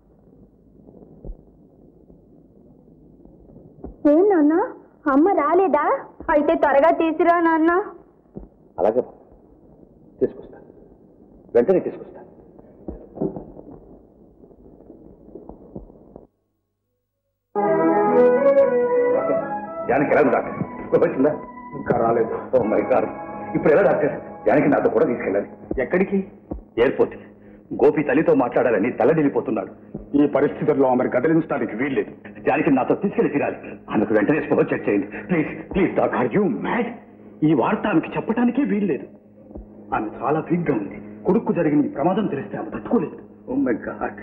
ఏం నాన్న అమ్మ రాలేదా అయితే త్వరగా తీసిరా నాన్న అలాగే బాబు తీసుకొస్తా వెంటనే తీసుకొస్తా జానకి ఎలా ఉంది డాక్టర్ ఇప్పుడు వచ్చిందా ఇంకా రాలేదు ఓ మై గాడ్ ఇప్పుడు ఎలా డాక్టర్ జానకి నాతో కూడా తీసుకెళ్ళాలి ఎక్కడికి ఎయిర్పోర్ట్ గోపి తల్లితో మాట్లాడాలని తల్లడిల్లిపోతున్నాడు ఈ పరిస్థితుల్లో ఆమెను కదిలించడానికి వీల్లేదు జానికి నాతో తీసుకెళ్లి తీరాలి ఆమెకు వెంటనే స్పృహ చెక్ చేయండి please please doctor you mad ఈ వార్త ఆమెకి చెప్పడానికే వీల్లేదు ఆమె చాలా వీక్ గా ఉంది కొడుకు జరిగిన ఈ ప్రమాదం తెలిస్తే ఆమె తట్టుకోలేదు ఓ మై గాడ్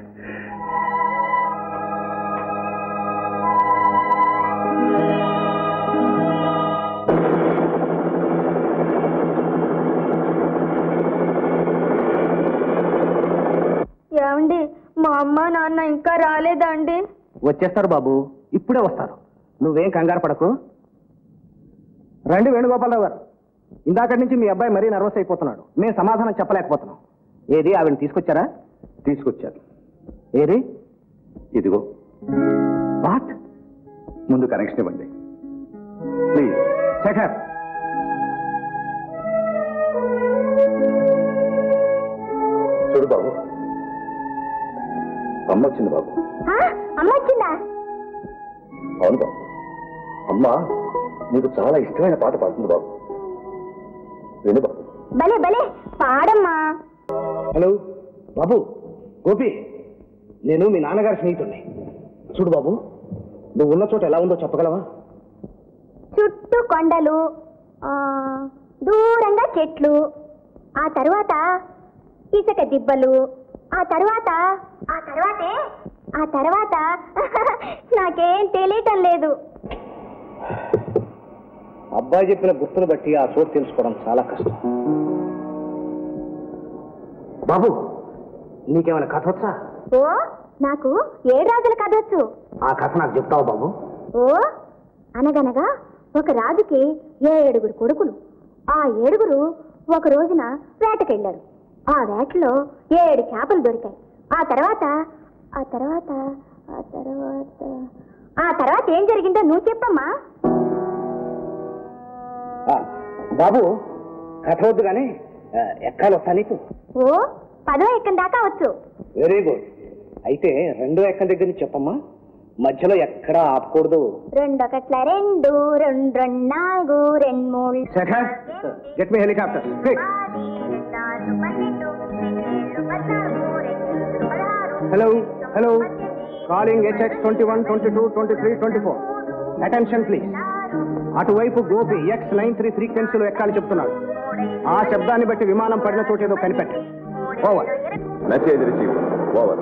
ఏమండి మా అమ్మ నాన్న ఇంకా రాలేదా అండి వచ్చేస్తారు బాబు ఇప్పుడే వస్తారు నువ్వేం కంగారు పడకు రండి వేణుగోపాలరావు గారు ఇందాకటి నుంచి మీ అబ్బాయి మరీ నర్వస్ అయిపోతున్నాడు మేము సమాధానం చెప్పలేకపోతున్నాం ఏది ఆవిడని తీసుకొచ్చారా తీసుకొచ్చాను ఏది ఇదిగో వాట్ ముందు కనెక్షన్ ఇవ్వండి ప్లీజ్ శేఖర్ చూడు బాబు అమ్మ వచ్చింది బాబు అమ్మ వచ్చిందా అవును బాబు అమ్మ నీకు చాలా ఇష్టమైన పాట పాడుతుంది బాబు విను బాబు భలే భలే పాడమ్మా హలో బాబు గోపి నేను మీ నాన్నగారి స్నేహితుడిని చూడు బాబు నువ్వు ఉన్న చోట ఎలా ఉందో చెప్పగలవా చుట్టూ కొండలు ఆ, దూరంగా చెట్లు ఆ తర్వాత ఇసుక దిబ్బలు ఆ తర్వాత ఆ తర్వాతే ఆ తర్వాత నాకేం తెలియటం లేదు అబ్బాయి చెప్పిన గుర్తును బట్టి ఆ చోటు తెలుసుకోవడం చాలా కష్టం బాబు నీకేమైనా కథ వచ్చా ఓ నాకు ఏడు రాజుల కథ వచ్చు ఆ కథ నాకు చెప్తావా బాబు ఓ అనగనగా ఒక రాజుకి ఏడుగురు కొడుకులు ఆ ఏడుగురు ఒక రోజున వేటకెళ్లారు ఆ వేటలో ఏడు చేపలు దొరికాయి ఆ తర్వాత ఆ తర్వాత ఆ తర్వాత ఆ తర్వాత ఏం జరిగిందో నువ్వు చెప్పమ్మా ఆ, బాబు కథ వద్దు కానీ ఆ, ఎక్కాలి వస్తా నీకు ఓ పదో ఎక్కం దాకా వచ్చు వెరీ గుడ్ అయితే రెండో ఎక్కం దగ్గర నుంచి చెప్పమ్మా మధ్యలో ఎక్కడా ఆపకూడదు రెండొకట్ల రెండు రెండు రెండు నాలుగు రెండు మూడు Shekhar get me helicopter quick hello hello calling HX twenty one twenty two twenty three twenty four attention please అటువైపు గోపి ఎక్స్ నైన్ త్రీ ఫ్రీక్వెన్సీలో ఎక్కాలి చెప్తున్నాడు ఆ శబ్దాన్ని బట్టి విమానం పడిన చోటు ఏదో కనిపెట్టండి ఓవర్ మెసేజ్ రిసీవ్ ఓవర్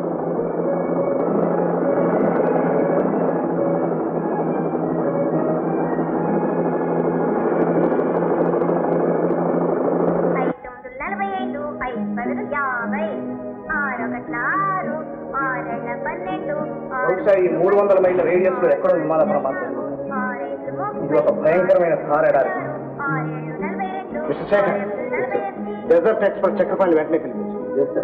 ఐదు తొమ్మిది నలభై ఐదు ఐదు పదులు యాభై ఆరొకట్ల ఆరు ఆరెళ్ళ పన్నెండు బహుశా ఈ మూడు వందల మైళ్ళ రేడియస్ లో ఎక్కడో విమాన ప్రమాదం ఆరేళ్ళు ఇది ఒక భయంకరమైన ధారెడాలి ఆరేళ్ళు నలభై రెండు mister Shekhar desert express Chakrapani వెంటనే పిలిపించు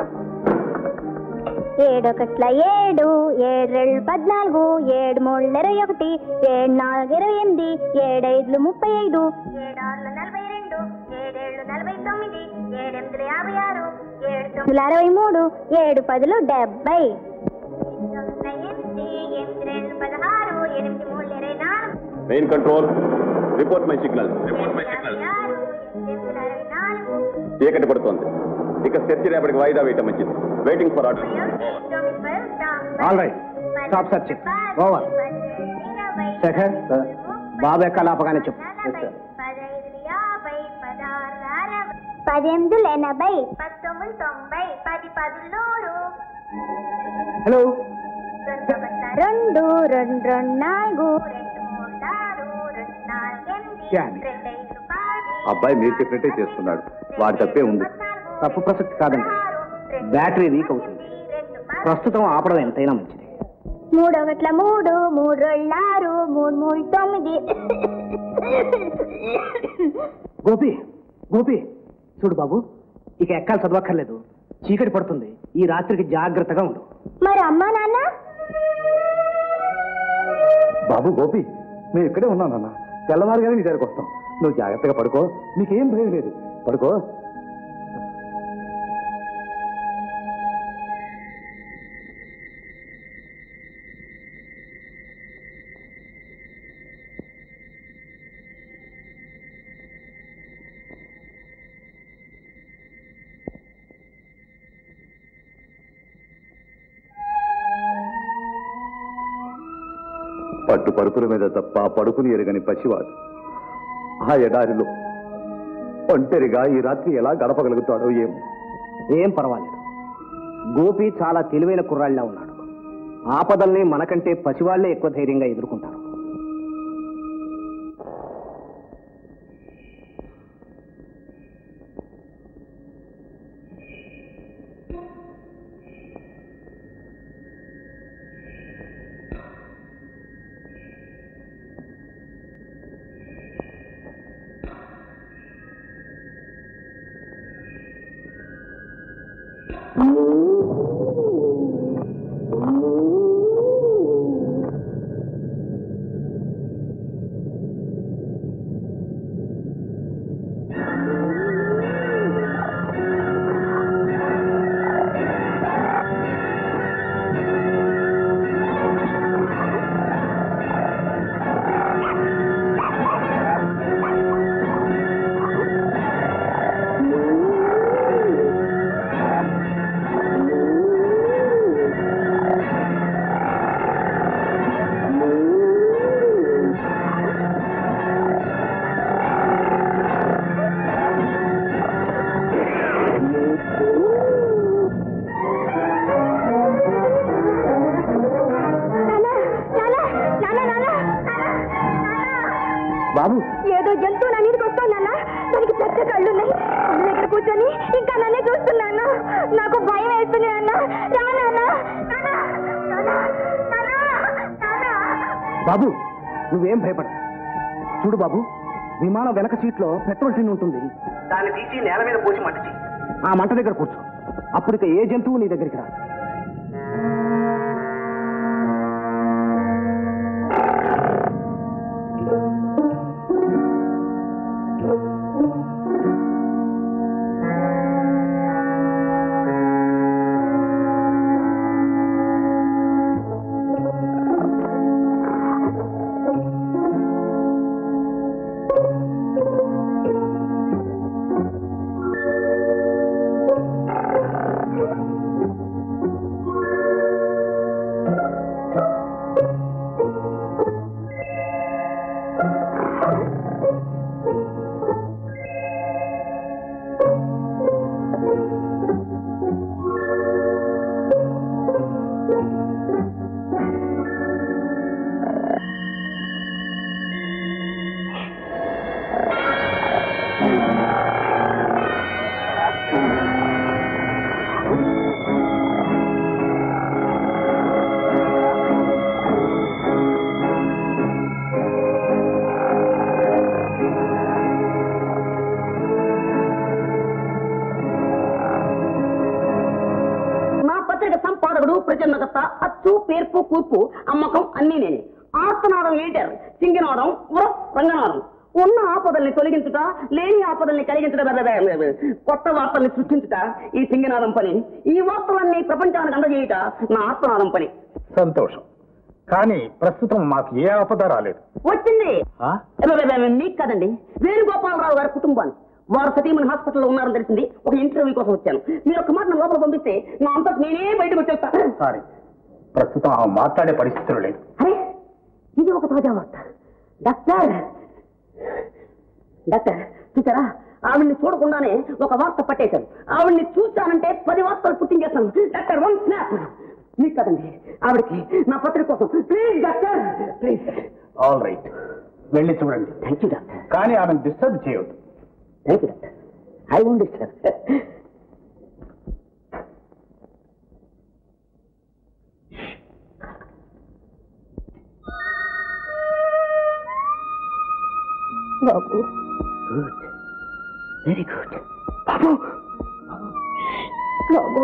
ఏడొకట్ల ఏడు ఏడెళ్ళు పద్నాలుగు ఏడు మూడు ఇరవై ఒకటి ఏడు నాలుగు ఇరవై ఎనిమిది ఏడైదులు ముప్పై ఐదు ఏడార్లు నలభై రెండు ఏడేళ్లు నలభై తొమ్మిది ఏడెనిమిదిలు యాభై ఆరు ఏడు తొమ్మిది అరవై మూడు ఏడు పదులు డెబ్బై ఎనిమిది ఎనిమిది రెండు పదహారు ఎనిమిది మూడు ఇరవై నాలుగు main control report my signal report my signal యాభై ఆరు ఎనిమిది అరవై నాలుగు చీకటి పడుతోంది ఇక చర్చ రేపటికి వాయిదా వేయటం మంచిది waiting for order all right stop search over Shekhar బాబు ఎక్కాలి ఆపగానే చెప్పు పదెనిమిది ఎనభై పంతొమ్మిది తొంభై పది పది నూరు హలో రెండు రెండు రెండు నాలుగు రెండు మూడు ఆరు రెండు నాలుగు ఎనిమిది Damn it. రెండు ఐదు పది అబ్బాయి మీరు చెప్పినట్టే చేస్తున్నాడు వాడి తప్పే ఉంది తప్పు ప్రసక్తి కాదండి బ్యాటరీ వీక్ అవుతుంది ప్రస్తుతం ఆపడం ఎంతైనా మంచిది మూడు ఒకట్ల మూడు మూడు రెండు ఆరు మూడు మూడు తొమ్మిది గోపి గోపి చూడు బాబు ఇక ఎక్కాలి చదవక్కర్లేదు చీకటి పడుతుంది ఈ రాత్రికి జాగ్రత్తగా ఉండు మరి అమ్మా నాన్న బాబు గోపి మేము ఇక్కడే ఉన్నాం నాన్న తెల్లవారుగానే నీ దగ్గరకు వస్తాం నువ్వు జాగ్రత్తగా పడుకో నీకేం భయం లేదు పడుకో పట్టు పరుపుల మీద తప్ప పడుకుని ఎరగని పసివాడు ఆ ఎడారిలో ఒంటరిగా ఈ రాత్రి ఎలా గడపగలుగుతాడో ఏమో ఏం పర్వాలేదు గోపి చాలా తెలివైన కుర్రాళ్ళ ఉన్నాడు ఆపదల్ని మనకంటే పసివాళ్లే ఎక్కువ ధైర్యంగా ఎదుర్కొంటారు బాబు ఏదో జంతువు నా మీదకి వస్తోందన్నా దానికి పెద్ద కళ్ళున్నాయి కళ్ళ దగ్గర కూర్చొని ఇంకా నన్నే చూస్తున్నాను నాకు భయం వేస్తుంది అన్న రా నాన్న. నాన్న, నాన్న, నాన్న, నాన్న. బాబు నువ్వేం భయపడ చూడు బాబు విమానం వెనక సీట్లో పెట్రోల్ టిన్ ఉంటుంది దాన్ని తీసి నేల మీద పోసి మంట చెయ్యి. ఆ మంట దగ్గర కూర్చో అప్పుడు ఇక ఏ జంతువు నీ దగ్గరికి రా నా పత్రిక సంపాదకుడు ప్రజన్నగత అచ్చు పేర్పు కూర్పు అమ్మకం అన్నీ నేనే ఆస్తనాదం లీటర్ సింగినాదం ఉరఫ్ రంగనాదం ఉన్న ఆపదల్ని తొలగించుట లేని ఆపదల్ని కలిగించుట బె- బె- బె- బె- కొత్త వార్తల్ని సృష్టించుట ఈ సింగినాదం పని ఈ వార్తలన్నీ ప్రపంచానికి అందజేయుట నా ఆత్మనాదం పని సంతోషం కానీ ప్రస్తుతం మాకు ఏ ఆపద రాలేదు వచ్చింది ఆ? బె- బె- బె- మీకు కదండి వేణుగోపాలరావు గారి కుటుంబాన్ని వారు సతీమణి హాస్పిటల్లో ఉన్నారని తెలిసింది ఒక ఇంటర్వ్యూ కోసం వచ్చాను మీరు ఒక మాట నా లోపల పంపిస్తే నా అంతా నేనే బయటకు వచ్చేస్తాను సారీ ప్రస్తుతం ఆమె మాట్లాడే పరిస్థితులు లేదు అరే ఇది ఒక తాజా వార్త డాక్టర్ డాక్టర్ చూసారా ఆవిడ్ని చూడకుండానే ఒక వార్త పట్టేశాను ఆవిడ్ని చూశానంటే పది వార్తలు పుట్టించేస్తాను డాక్టర్ వన్ స్నాప్ మీకు కదండి ఆవిడకి నా పత్రిక కోసం please doctor please all right వెళ్ళి చూడండి థ్యాంక్ యూ డాక్టర్ కానీ ఆమెను డిస్టర్బ్ చేయవద్దు thank you doctor I won't disturb బాబు గుడ్ వెరీ గుడ్ బాబు బాబు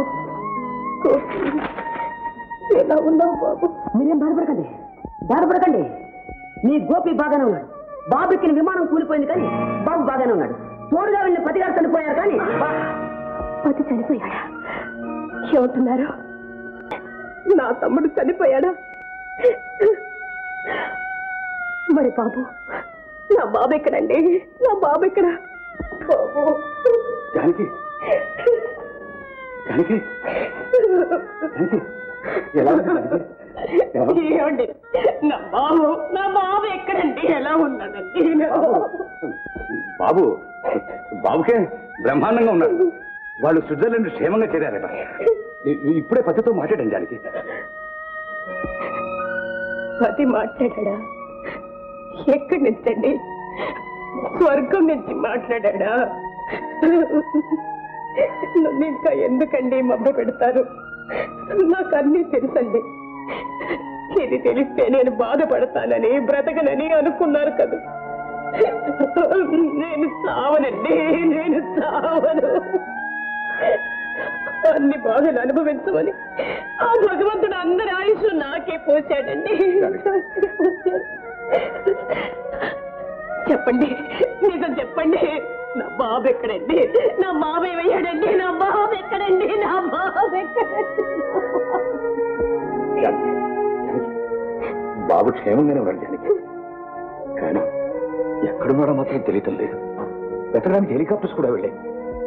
ఎలా ఉన్నావు బాబు మీరేం బాధపడకండి బాధపడకండి మీ గోపి బాగానే ఉన్నాడు బాబుకి విమానం కూలిపోయింది కానీ బాబు బాగానే ఉన్నాడు తోడుగా వెళ్ళిన పతిగారు చనిపోయారు కానీ బా- పతి చనిపోయాడా ఏమంటున్నారు నా తమ్ముడు చనిపోయాడా మరి బాబు నా బాబు ఎక్కడండి నా బాబు ఎక్కడ బాబు జానకి జానకి జానకి ఎలా ఉంది జానకి? ఎలా ఉంది? ఏమండి నా బాబు నా బాబు ఎక్కడండి ఎలా ఉన్నాడండి నా బాబు. బాబు బాబుకే బ్రహ్మాండంగా ఉన్నాడు వాళ్ళు స్విట్జర్లాండ్ క్షేమంగా చేరారట ఇ- ఇప్పుడే పతితో మాట్లాడండి దానికి పతి మాట్లాడా ఎక్కడి నుంచండి స్వర్గం నుంచి మాట్లాడా నన్ను ఇంకా ఎందుకండి మబ్బ పెడతారు నాకు అన్నీ తెలుసండి ఇది తెలిస్తే నేను బాధపడతానని బ్రతకనని అనుకున్నారు కదా నేను సావనండి నేను సావను అన్ని బాధలు అనుభవించమని ఆ భగవంతుడు అందరి ఆయుష్ నాకే పోసాడండి చెప్పండి నిజం చెప్పండి నా బాబు ఎక్కడండి నా బాబు ఏమయ్యాడండి నా బాబు ఎక్కడండి నా బాబు ఎక్కడండి జానకి, జానకి, బాబు క్షేమంగానే ఉన్నాడు జానకి కానీ ఎక్కడున్నాడో మాత్రం తెలియటం లేదు వెతకడానికి హెలికాప్టర్స్ కూడా వెళ్ళాయి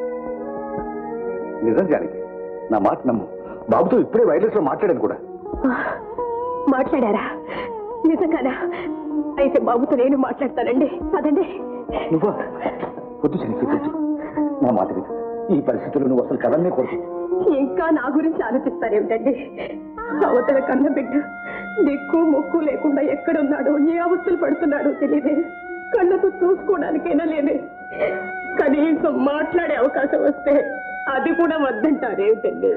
నిజం జానకి నా మాట నమ్ము బాబుతో ఇప్పుడే వైర్లెస్ లో మాట్లాడాను కూడా మాట్లాడారా నిజంగానా అయితే బాబుతో నేను మాట్లాడతానండి అదండి నువ్వా వద్దు జానకి వద్దు నా మాట విను ఈ పరిస్థితుల్లో నువ్వు అసలు కదలనే కూడదు ఇంకా నా గురించి ఆలోచిస్తారేమిటండి అవతల కన్న బిడ్డ దిక్కు మొక్కు లేకుండా ఎక్కడున్నాడో ఏ అవస్థలు పడుతున్నాడో తెలియదే కళ్ళతో చూసుకోవడానికైనా లేదే కనీసం మాట్లాడే అవకాశం వస్తే అది కూడా వద్దంటారేమిటండి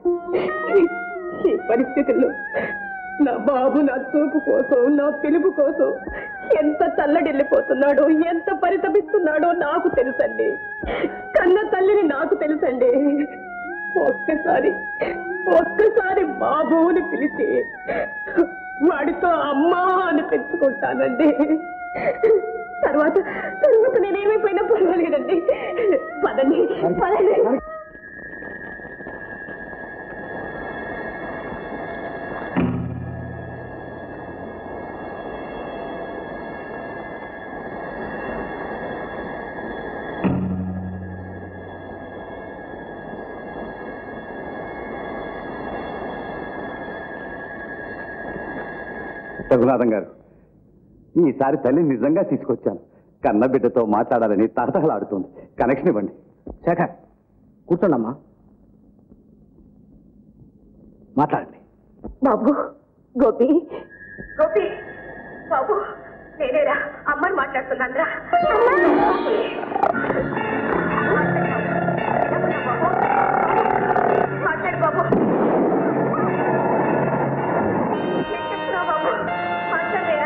ఈ పరిస్థితుల్లో నా బాబు నా చూపు కోసం నా పిలుపు కోసం ఎంత తల్లడిల్లిపోతున్నాడో ఎంత పరితపిస్తున్నాడో నాకు తెలుసండి కన్న తల్లిని నాకు తెలుసండి ఒక్కసారి ఒక్కసారి బాబు అని పిలిచి వాడితో అమ్మా అని పెంచుకుంటానండి తర్వాత తర్వాత నేనేమైపోయినా పర్వాలేదండి పదండి పదండి రఘునాథం గారు ఈసారి తల్లిని నిజంగా తీసుకొచ్చాను కన్న బిడ్డతో మాట్లాడాలని తహతహలాడుతుంది కనెక్షన్ ఇవ్వండి శేఖర్ కూర్చోండమ్మా మాట్లాడండి బాబు గోపి గోపి బాబు నేనేరా అమ్మని మాట్లాడుతున్నాను మాట్లాడు బాబు ఏం చెప్తున్నావు బాబు మాట్లాడలేరా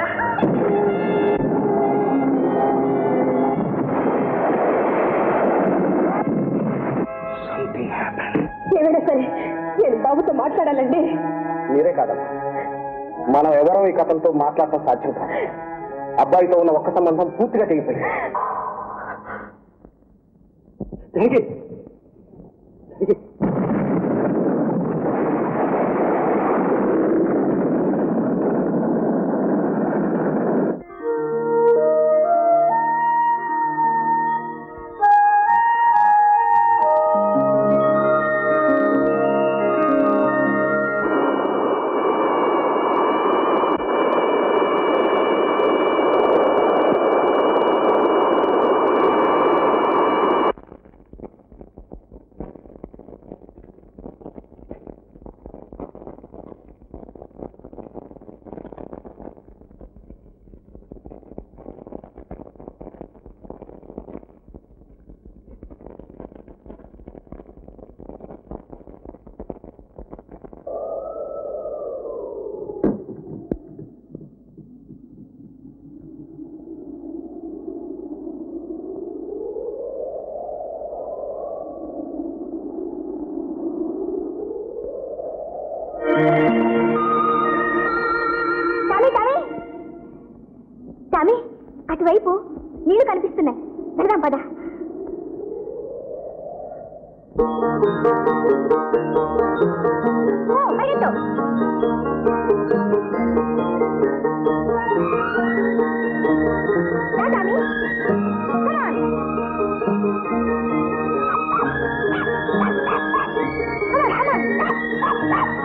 ఏమైనా సరే నేను బాబుతో మాట్లాడాలండి మీరే కాదమ్మా మనం ఎవరో ఈ కథలతో మాట్లాడటం సాధ్యం కాదు అబ్బాయితో ఉన్న ఒక్క సంబంధం పూర్తిగా తెగిపోయింది జానకి టామీ టామీ టామీ అటువైపు నీళ్లు కనిపిస్తున్నాయి వెళ్దాం పద ఓ, పరిగెత్తు. రా, Tommy. Come on. Come on, come on.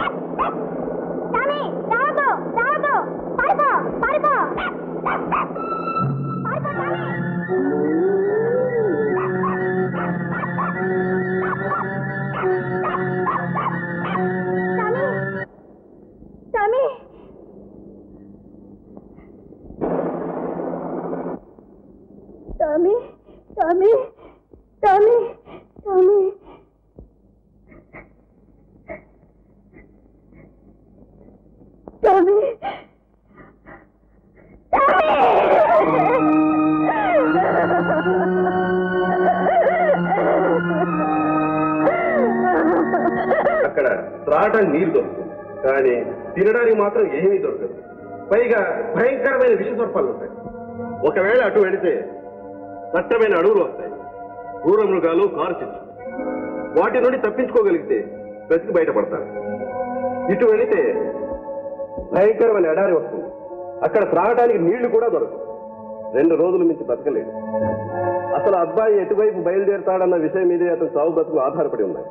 Swami రావద్దు రావద్దు పారిపో పారిపో పారిపో స్వామి స్వామి స్వామి స్వామి స్వామి స్వామి స్వామి అక్కడ త్రాగడానికి నీరు దొరుకుతుంది కానీ తినడానికి మాత్రం ఏమీ దొరకదు పైగా భయంకరమైన విష సర్పాలు ఉంటాయి ఒకవేళ అటు వెళితే దట్టమైన అడవులు వస్తాయి క్రూర మృగాలు కారు చెట్లు వాటి నుండి తప్పించుకోగలిగితే బ్రతికి బయటపడతారు ఇటు వెళితే భయంకరమైన ఎడారి వస్తుంది అక్కడ త్రాగడానికి నీళ్లు కూడా దొరకవు రెండు రోజుల మించి బతకలేదు అసలు అబ్బాయి ఎటువైపు బయలుదేరతాడన్న విషయం మీదే అతని సాగు బతుకులు ఆధారపడి ఉన్నాయి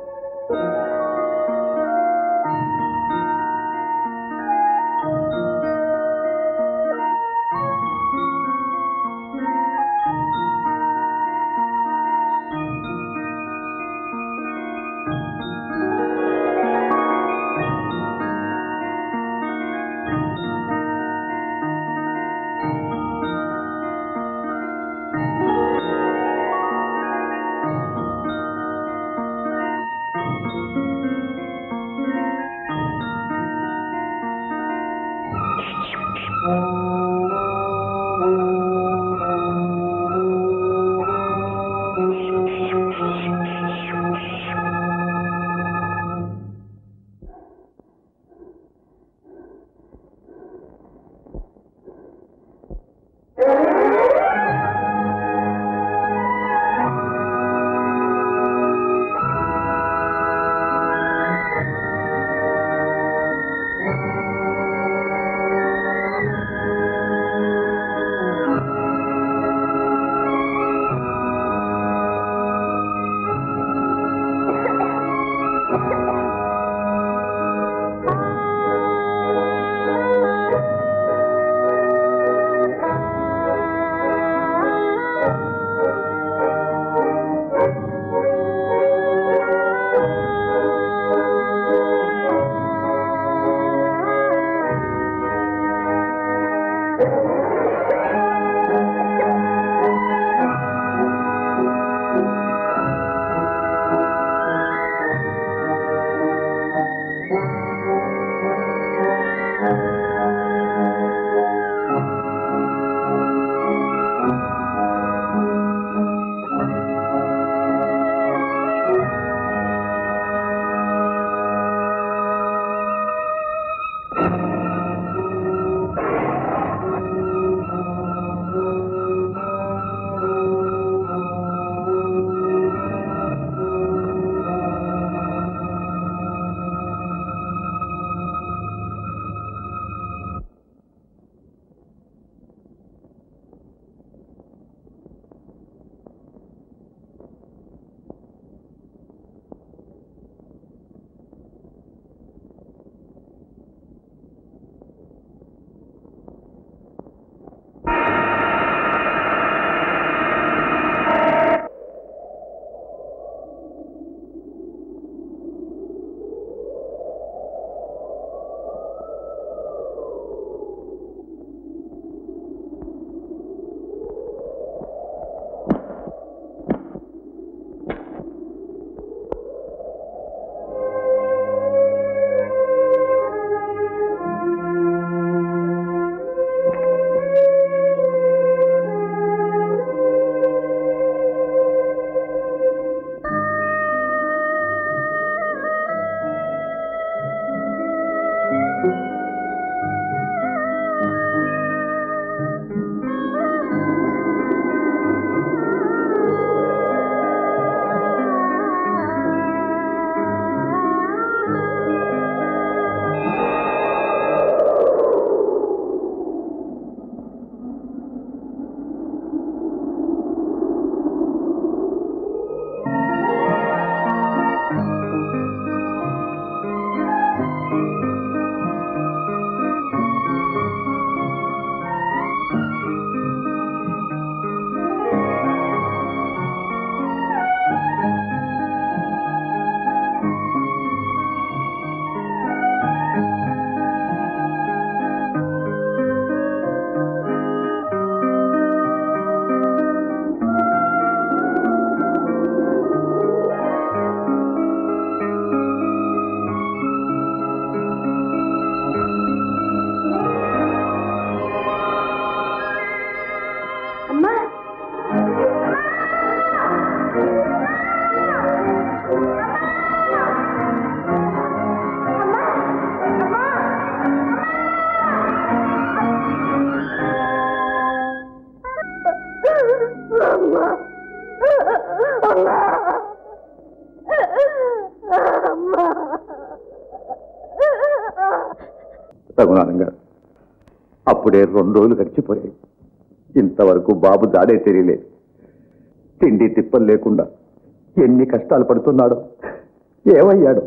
రఘునాథం గారు అప్పుడే రెండు రోజులు గడిచిపోయాయి ఇంతవరకు బాబు దాడే తెలియలేదు తిండి తిప్పలు లేకుండా ఎన్ని కష్టాలు పడుతున్నాడో ఏమయ్యాడు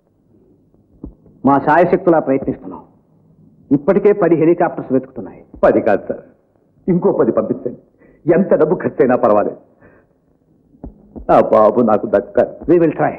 మా శాయశక్తులా ప్రయత్నిస్తున్నాం ఇప్పటికే పది హెలికాప్టర్స్ వెతుకుతున్నాయి పది కాదు సార్ ఇంకో పది పంపించండి ఎంత డబ్బు ఖర్చైనా పర్వాలేదు ఆ బాబు నాకు దక్క వి విల్ ట్రై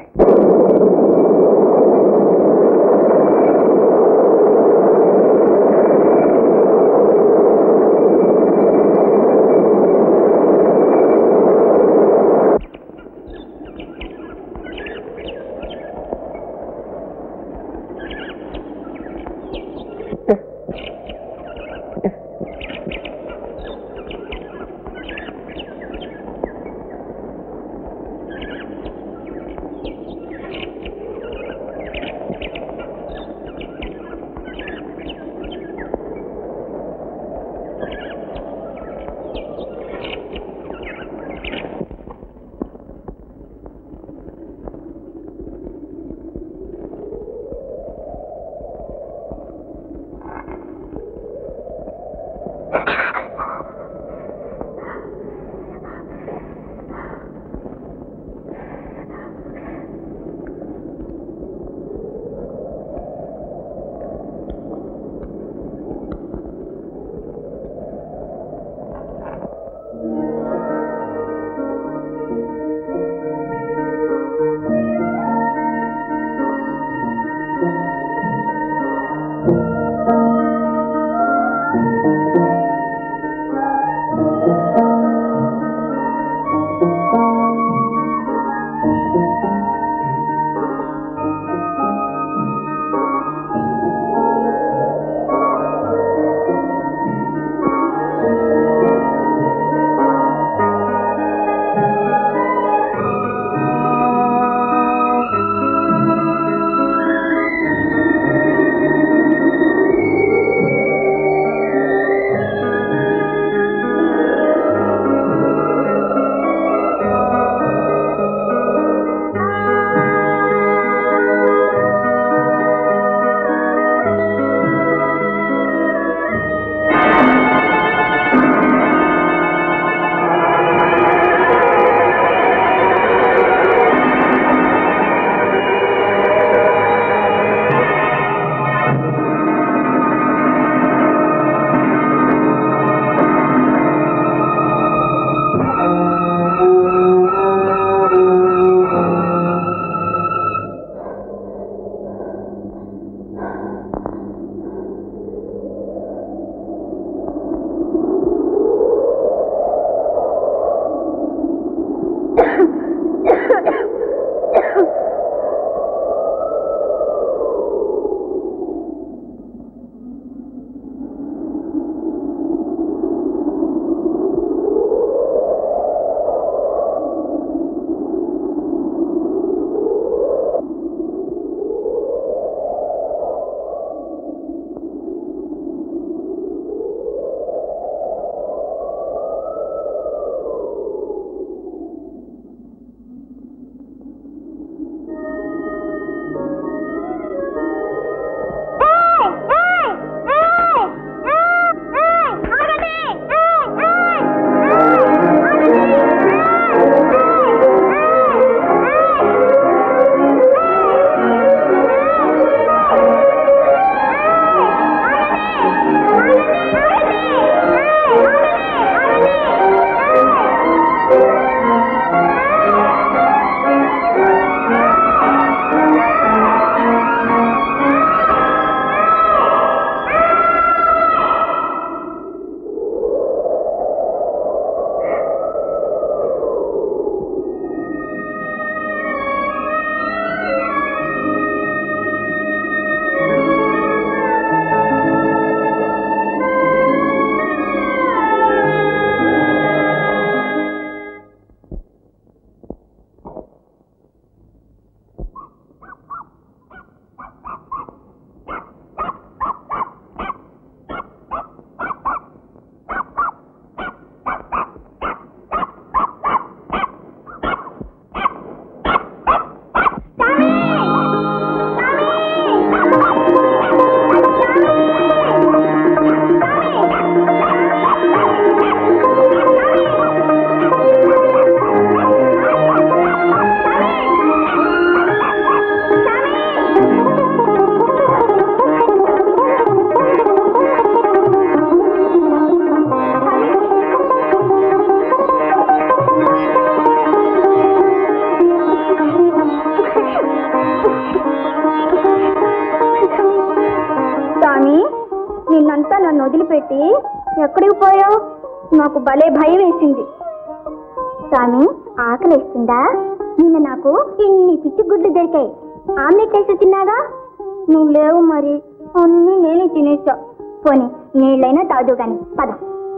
టామీ నిన్నంతా నన్ను వదిలిపెట్టి ఎక్కడికి పోయావు నాకు భలే భయం వేసింది టామీ ఆకలిస్తుందా నిన్న నాకు ఇన్ని పిచ్చి గుడ్లు దొరికాయి ఆమ్లెట్ వేసి తిన్నాగా నువ్వు లేవు మరి అన్నీ నేనే తినేసా పోనీ నీళ్ళైనా తాదు గాని పద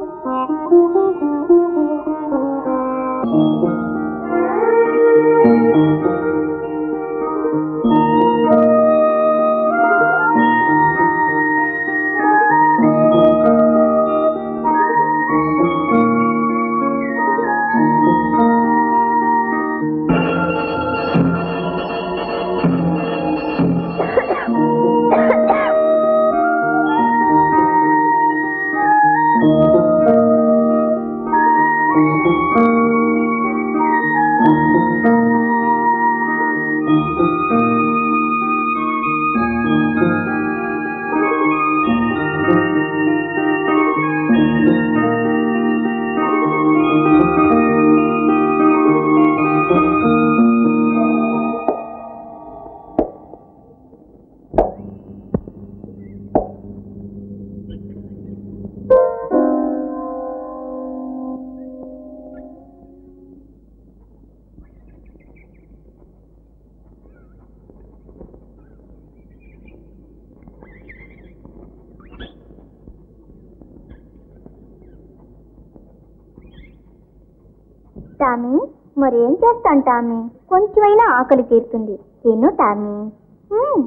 టామీ మరేం చేస్తాను టామీ కొంచెమైనా ఆకలి తీరుతుంది తిను టామీ మ్మ్.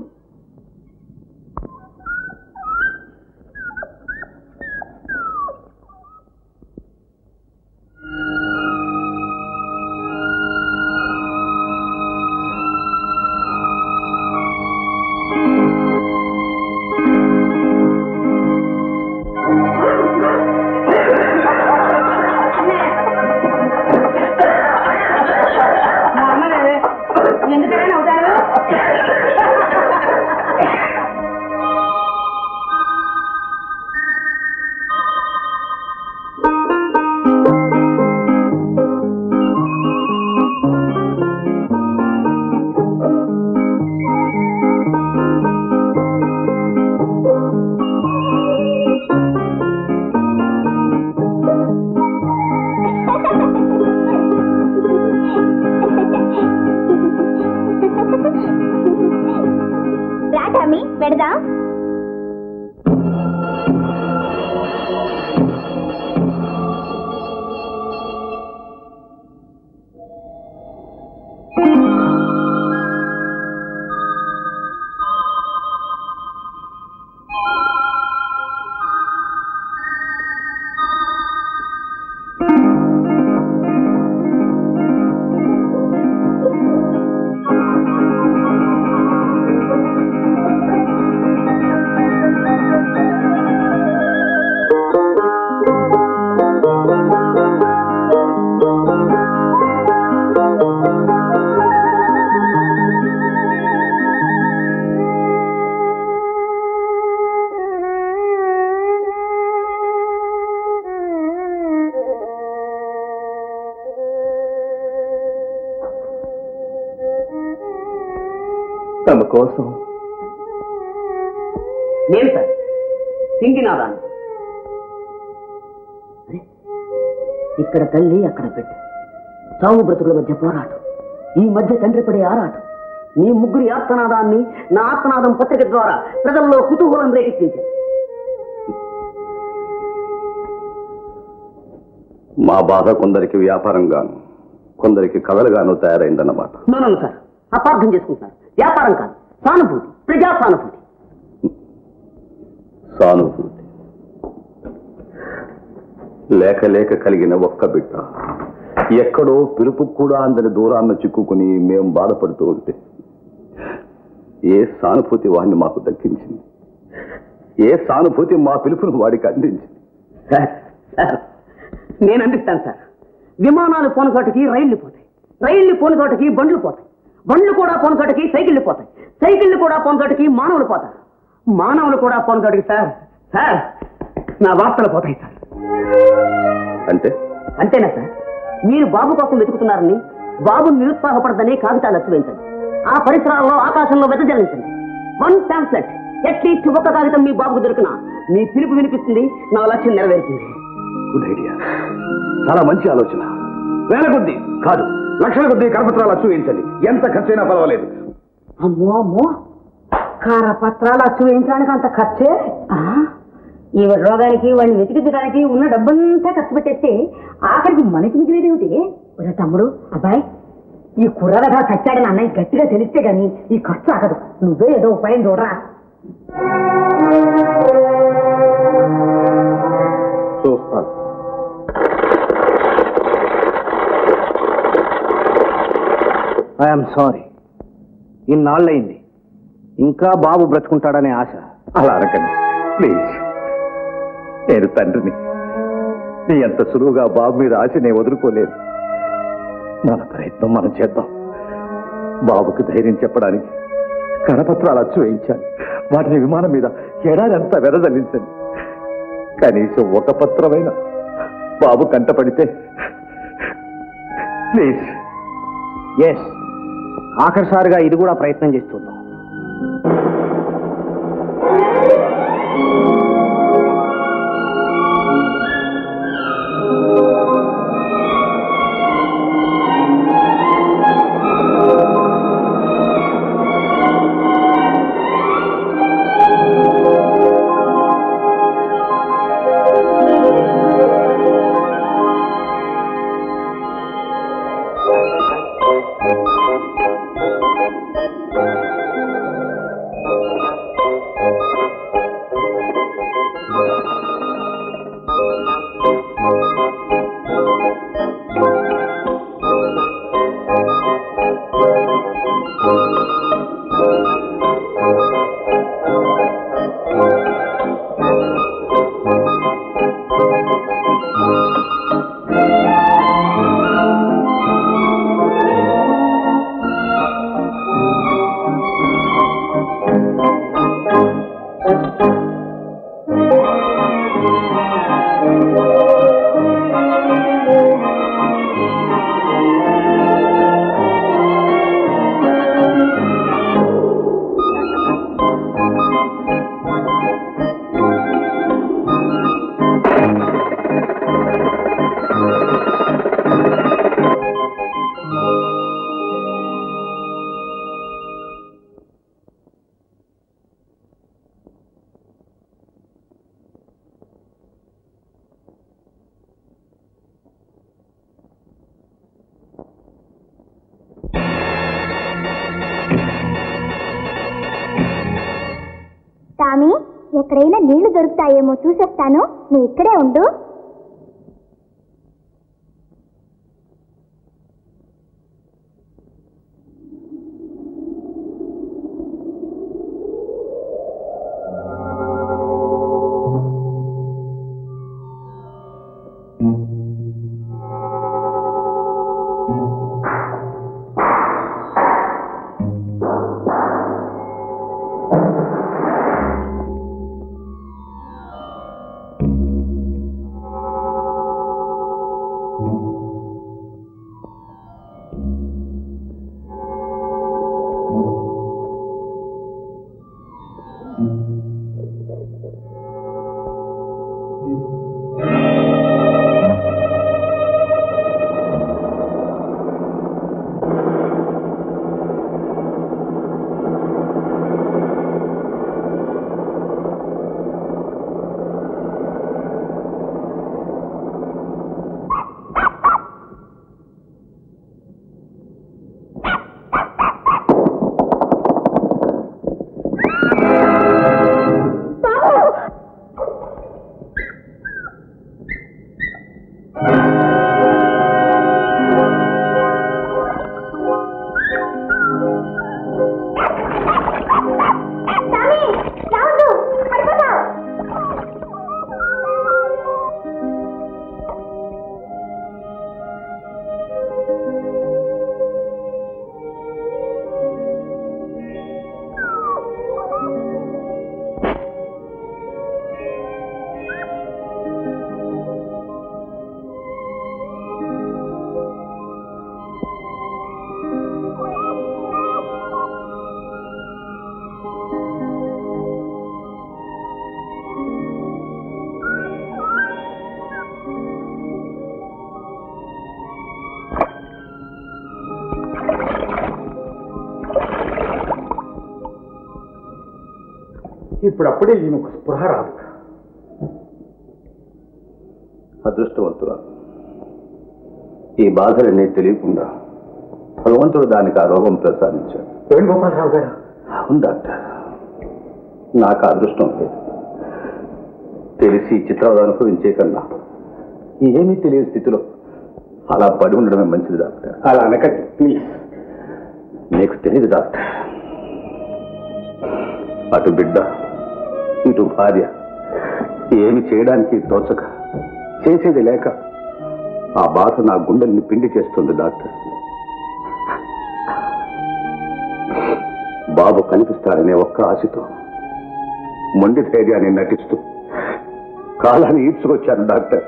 ఎందుకైనా అవుతారు రా టామీ పెడదాం తమ కోసం నేను సార్ సింగినాదాన్ని అరే, ఇక్కడ తల్లి అక్కడ బిడ్డ చావు బ్రతుకుల మధ్య పోరాటం ఈ మధ్య తండ్రి పడే ఆరాటం మీ ముగ్గురి ఆత్మనాదాన్ని నా ఆత్మనాదం పత్రిక ద్వారా ప్రజల్లో కుతూహలం రేకెత్తించాను మా బాధ కొందరికి వ్యాపారంగాను కొందరికి కథలుగాను తయారైందన్నమాట నోనను సార్ అపార్థం చేసుకుంటున్నారు వ్యాపారం కాదు సానుభూతి ప్రజా సానుభూతి సానుభూతి లేక లేక కలిగిన ఒక్క బిడ్డ ఎక్కడో పిలుపు కూడా అందని దూరాన్న చిక్కుకుని మేం బాధపడుతూ ఉంటే ఏ సానుభూతి వాడిని మాకు దక్కించింది ఏ సానుభూతి మా పిలుపును వాడికి అందించింది సార్ సార్ నేను అందిస్తాను సార్ విమానాలు పోని చోటకి రైళ్లు పోతాయి రైళ్లు పోని చోటకి బండ్లు పోతాయి బండ్లు కూడా పోని చోటకి సైకిళ్ళు పోతాయి సైకిళ్ళు కూడా పోని చోటకి మానవులు పోతారు మానవులు కూడా పోని చోటకి సార్ సార్ నా వార్తలు పోతాయి సార్ అంటే అంతేనా సార్ మీరు బాబు కోసం వెతుకుతున్నారని బాబు నిరుత్సాహపడదని కాగితాలు అచ్చువేయించండి ఆ పరిసరాల్లో ఆకాశంలో వెదజల్లించండి వన్ పాంప్లెట్ అట్లీస్ట్ ఒక్క కాగితం మీ బాబుకు దొరికిన మీ పిలుపు వినిపిస్తుంది నా లక్ష్యం నెరవేరుతుంది గుడ్ ఐడియా చాలా మంచి ఆలోచన వేల కొద్దీ కాదు లక్షల కొద్దీ కరపత్రాలు చూపించండి ఎంత ఖర్చైనా పర్వాలేదు అమ్మో అమ్మో కారపత్రాలు అచ్చు వేయించడానికి అంత ఖర్చే ఆ, ఈ రోగానికి వాడిని వెతికించడానికి ఉన్న డబ్బంతా ఖర్చు పెట్టేస్తే ఆఖరికి మనకి మిగిలేదేమిటి ఒరే తమ్ముడు అబ్బాయి ఈ కుర్రగా చచ్చాడని అన్నయ్య గట్టిగా తెలిస్తే గాని ఈ ఖర్చు ఆగదు నువ్వే ఏదో ఉపాయం చూడరా చూస్తాను ఐఎమ్ సారీ ఇన్నాళ్ళయింది ఇంకా బాబు బ్రతుకుంటాడనే ఆశ అలా అనకండి ప్లీజ్ నేను తండ్రిని నీ అంత సులువుగా బాబు మీద ఆశ నేను వదులుకోలేదు మన ప్రయత్నం మనం చేద్దాం బాబుకు ధైర్యం చెప్పడానికి కరపత్రాలు అచ్చు వేయించాలి వాటిని విమానం మీద ఎడారంతా వెదజల్లించండి కనీసం ఒక పత్రమైన బాబు కంటపడితే ప్లీజ్ ఎస్ ఆఖరిసారిగా ఇది కూడా ప్రయత్నం చేస్తున్నాం టామీ ఎక్కడైనా నీళ్లు దొరుకుతాయేమో చూసేస్తాను నువ్వు ఇక్కడే ఉండు ఇప్పుడు అప్పుడే ఈమెకు స్పృహ రాదు అదృష్టవంతురా ఈ బాధలన్నీ తెలియకుండా భగవంతుడు దానికి ఆ రోగం ప్రసాదించాడు వేణుగోపాలరావు గారు అవును డాక్టర్ నాకు ఆ అదృష్టం లేదు తెలిసి చిత్రాలు అనుభవించే కన్నా ఏమీ తెలియని స్థితిలో అలా పడి ఉండడమే మంచిది డాక్టర్ అలా అనకండి ప్లీజ్ నీకు తెలియదు డాక్టర్ అటు బిడ్డ ఇటు భార్య ఏమి చేయడానికి తోచక చేసేది లేక ఆ బాధ నా గుండెల్ని పిండి చేస్తుంది డాక్టర్ బాబు కనిపిస్తాడనే ఒక్క ఆశతో మొండి ధైర్యాన్ని నటిస్తూ కాలాన్ని ఈడ్చుకొచ్చాను డాక్టర్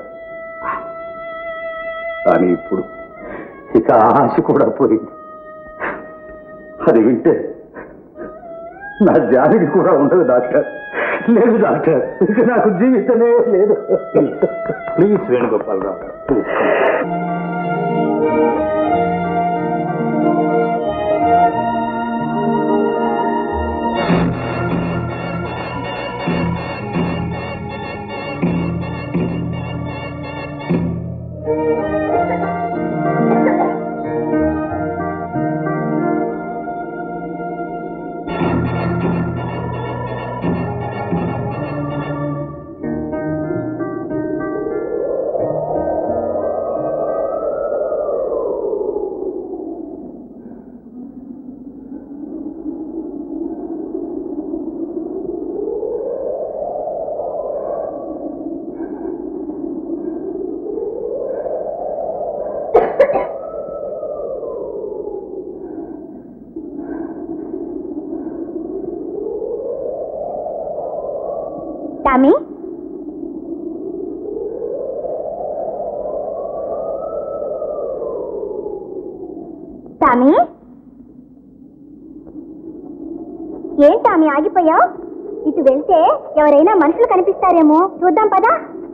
కానీ ఇప్పుడు ఇక ఆ ఆశ కూడా పోయింది అది వింటే నా జాలికి కూడా ఉండదు డాక్టర్ లేదు డాక్టర్ ఇక నాకు జీవితమే లేదు please Venugopalarao garu please Tommy Tommy ఏం టామీ ఆగిపోయావు ఇటు వెళ్తే ఎవరైనా మనుషులు కనిపిస్తారేమో చూద్దాం పదా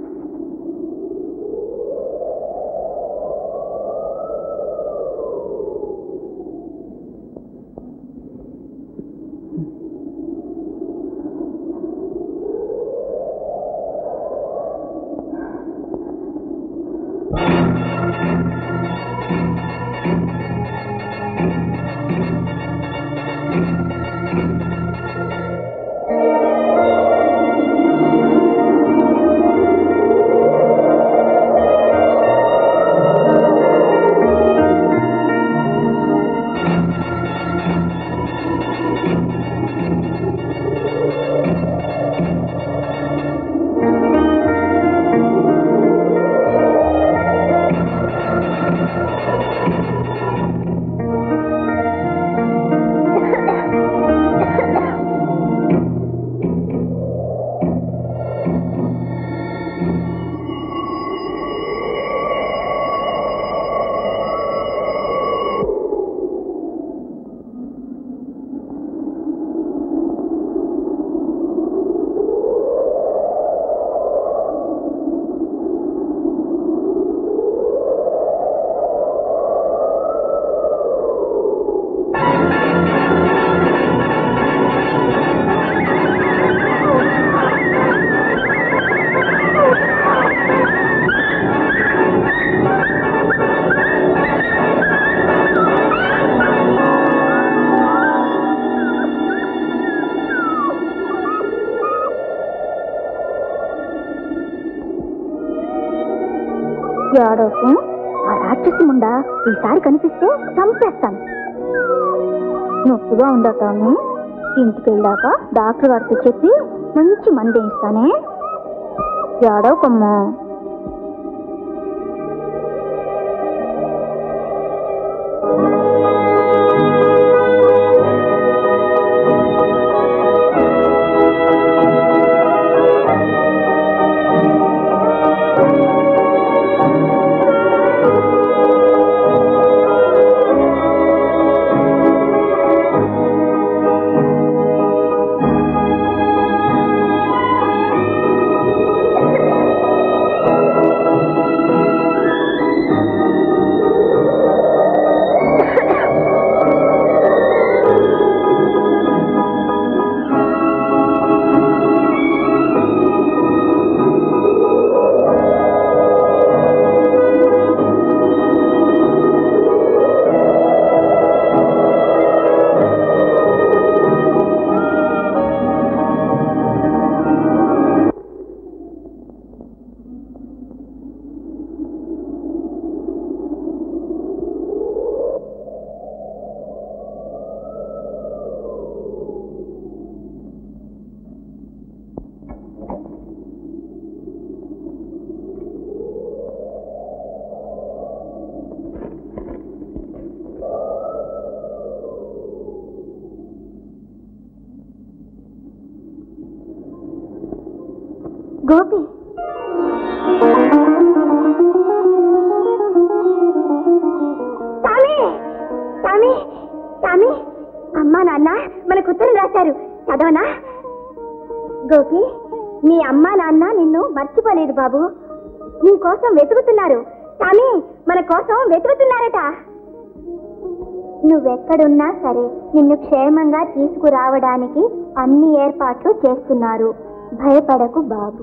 ఏడోకు ఆ రాక్షసి ముండా ఈసారి కనిపిస్తే చంపేస్తాను నొప్పిగా ఉందా టామీ ఇంటికి వెళ్ళాక డాక్టర్ గారితో చెప్పి మంచి మంది ఇస్తానే ఏడవకమ్మా గోపి టామీ టామీ టామీ అమ్మా నాన్న మనకు ఉత్తరం రాశారు చదవనా గోపి మీ అమ్మా నాన్న నిన్ను మర్చిపోలేదు బాబు నీ కోసం వెతుకుతున్నారు టామీ మన కోసం వెతుకుతున్నారట నువ్వెక్కడున్నా సరే నిన్ను క్షేమంగా తీసుకురావడానికి అన్ని ఏర్పాట్లు చేస్తున్నారు భయపడకు బాబు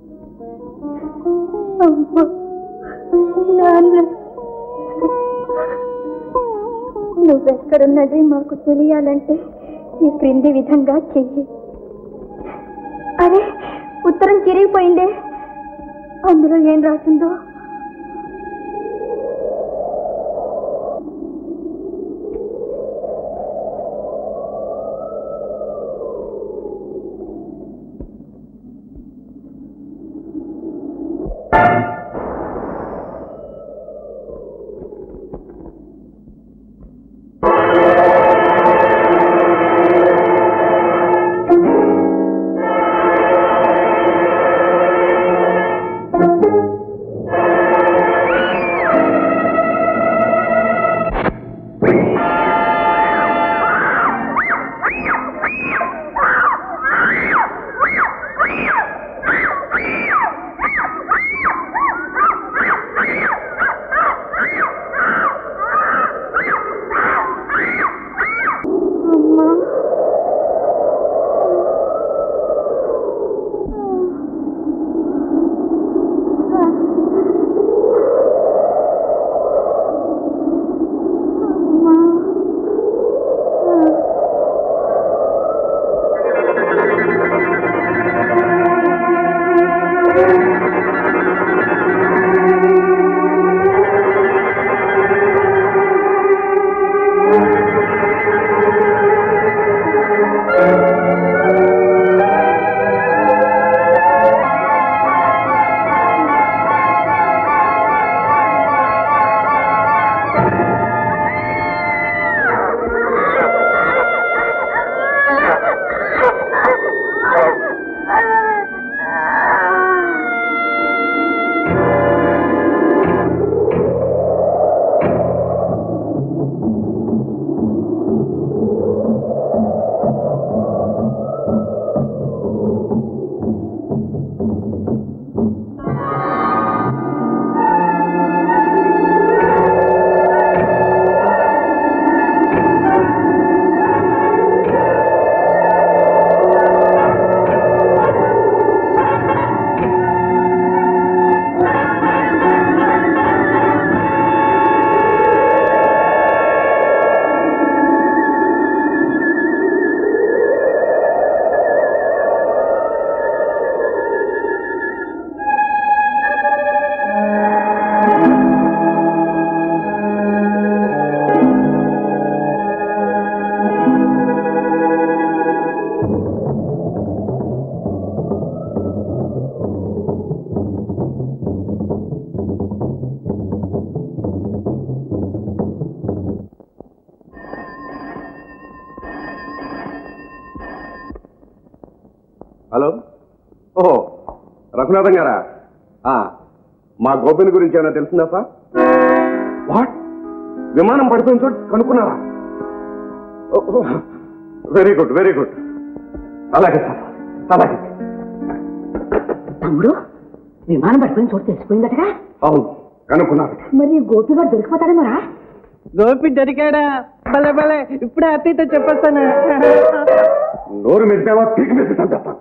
అమ్మా, నాన్న. నువ్వెక్కడున్నది మాకు తెలియాలంటే ఈ క్రింది విధంగా చెయ్యి అరే ఉత్తరం చిరిగిపోయిందే అందులో ఏం రాసిందో హలో ఓహో రఘునాథం గారా ఆ, మా గోపిని గురించి ఏమైనా తెలిసిందా సార్ వాట్ విమానం పడిపోయిన చోటు కనుక్కున్నారా వెరీ గుడ్ వెరీ గుడ్ అలాగే సార్ అలాగే తమ్ముడు విమానం పట్టుకుని చోటు తెలిసిపోయిందటగా అవును కనుక్కున్నారు మరి గోపి గారు దొరికిపోతాడే మరా గోపి దొరికాడా భలే భలే ఇప్పుడే అత్తయ్యతో చెప్పేస్తాను నోరు మెరిపావా పీకి మెరిపి చంపేస్తాను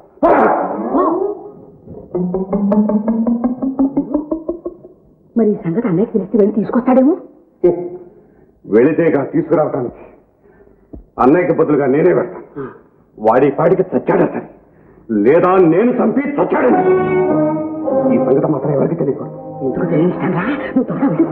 మరి ఈ సంగతి అన్నయ్యకి తెలిసి వెళ్ళి తీసుకొస్తాడేమో వెళితేగా తీసుకురావటానికి అన్నయ్యకి బదులుగా నేనే పెడతాను వాడి పాడికి చచ్చాడా సరే లేదా నేను చంపి చచ్చాడని ఈ సంగతి మాత్రం ఎవరికి తెలియకూడదు ఎందుకు తెలియస్తారా నువ్వు త్వరగా వెళ్ళు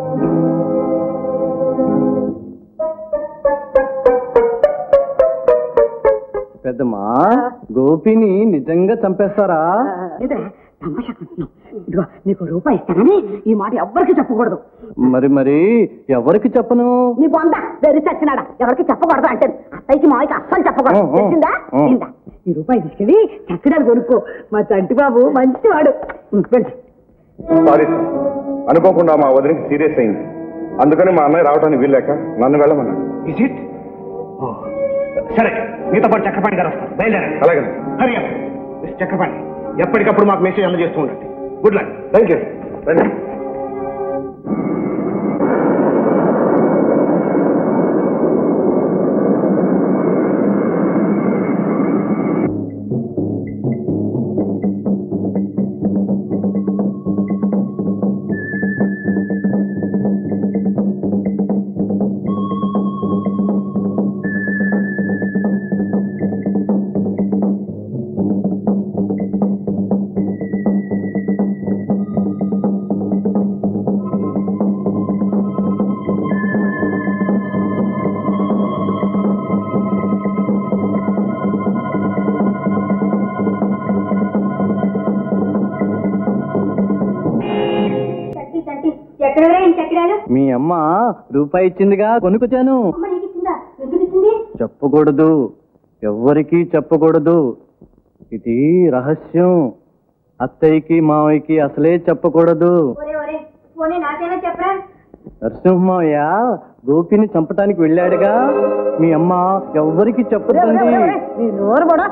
పెద్దమ్మా గోపిని నిజంగా చంపేస్తారా లేదురా తమాషా కంటున్నావు ఇదిగో నీకు రూపాయి ఇస్తానని ఈ మాట ఎవ్వరికి చెప్పకూడదు మరి మరి ఎవరికి చెప్పను నీ బొంద వెరి చచ్చినాడా ఎవరికి చెప్పకూడదు అంటే అత్తయ్యకి మావయ్యకి అస్సలు చెప్పకూడదు ఉం, ఉం, తెలిసిందా ఉం. ఇందా ఈ రూపాయి తీసుకెళ్ళి చక్కడాలు కొనుక్కో మా చంటి బాబు మంచివాడు వెళ్ళి సారీ సార్ అనుకోకుండా మా వదిలికి సీరియస్ అయింది అందుకని మా అన్నయ్య రావడానికి వీల్లేక నన్ను వెళ్ళమన్నాడు ఇస్ ఇట్ సరే మీతో పాటు చక్రపాణి గారు వస్తారు బయలుదేరండి అలాగే హరి అప్. మిస్టర్ చక్రపాణి ఎప్పటికప్పుడు మాకు మెసేజ్ అందజేస్తూ ఉండండి గుడ్ లక్ థ్యాంక్ యూ రండి తట్టి తట్టి ఎక్కడ చక్రాలు మీ అమ్మ రూపాయి ఇచ్చిందిగా కొనుక్కొచ్చాను అమ్మ నీకు ఇచ్చిందా ఎందుకు ఇచ్చింది చెప్పకూడదు ఎవ్వరికీ చెప్పకూడదు ఇది రహస్యం అత్తయ్యకి మావయ్యకి అసలే చెప్పకూడదు ఒరే ఒరే పోనీ నాకైనా చెప్పరా నరసింహయ్య గోపిని చంపటానికి వెళ్ళాడుగా మీ అమ్మ ఎవ్వరికి చెప్పదండి నీ నోరు కూడా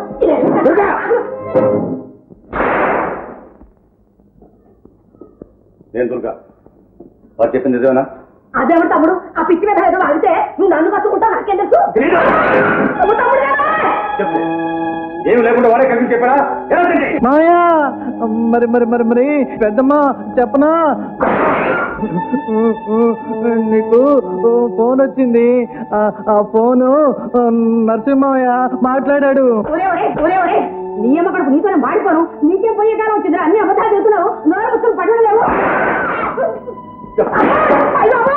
నేను దుర్గా వారు చెప్పింది నిజమేనా అదేమో తమ్ముడు ఆ పిచ్చి మీద ఏదో అడిగితే నువ్వు నన్ను కట్టుకుంటావు నాకేం తెలుసు తమ్ముడు, తమ్ముడు గారు! చెప్పు ఏమి లేకుండా వాడే కలిసి చెప్పాడా ఎలా తింటే మాయా మరి మరి మరి మరి పెద్దమ్మ చెప్పనా నీకు ఫోన్ వచ్చింది ఆ ఆ ఫోను నరసింహయ్య మాట్లాడాడు ఒరే ఒరే ఒరే ఒరే నీ అమ్మ కడుపు నీతోనే మాడిపోను నీకేం పోయే కాలం వచ్చింది అన్ని అబద్ధాలు చెబుతున్నావు నోరు ముసుకుని పట్టడం లేవు అయ్యో, అమ్మా!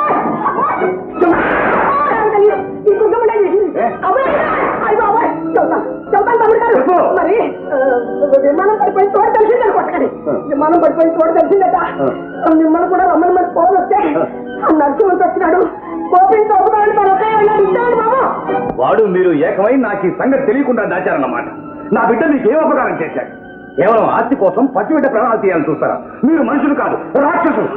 ఈ దుర్గమ్మ లేని. అమ్మా! అయ్యో, అమ్మా! చెబుతా, చెబుతాను తమ్ముడు గారు. చెప్పు. మరి ఆ, విమానం పడిపోయిన చోట తెలిసిందని కొట్టకడి విమానం పడిపోయిన చోట తెలిసిందట మిమ్మల్ని కూడా రమ్మని మరి ఫోన్ వస్తే ఆ నరసింహంతో వచ్చినాడు కోపిని చదువుతాడు తన ఒకే అన్నాడు ఇచ్చాడు బాబు వాడు మీరు ఏకమై నాకు ఈ సంగతి తెలియకుండా దాచారన్నమాట నా బిడ్డ మీకు ఏం అపకారం చేశాడు కేవలం ఆస్తి కోసం పసిబిడ్డ ప్రాణాలు తీయాలని చూస్తారా మీరు మనుషులు కాదు రాక్షసులు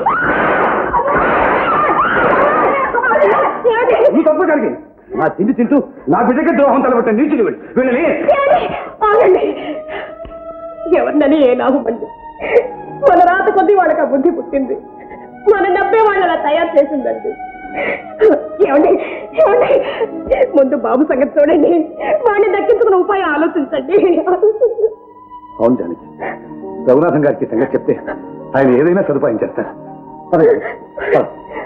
ఈ తప్పు జరిగింది నా తిండి తింటూ నా బిడ్డకి ద్రోహం తలబట్టే నీచులు వీళ్ళు వీళ్ళని ఆగండి ఎవరినని ఏ లాభమండి మన రాత కొద్దీ వాళ్ళకి ఆ బుద్ధి పుట్టింది మన నవ్వే వాళ్ళు అలా తయారు చేసిందండి ఏమండి ఏమండి ముందు బాబు సంగతి చూడండి వాడిని దక్కించుకున్న ఉపాయం ఆలోచించండి అవును జానకి రఘునాథం గారికి ఈ సంగతి చెప్తే ఆయన ఏదైనా సదుపాయం చేస్తారు పదండి. పద.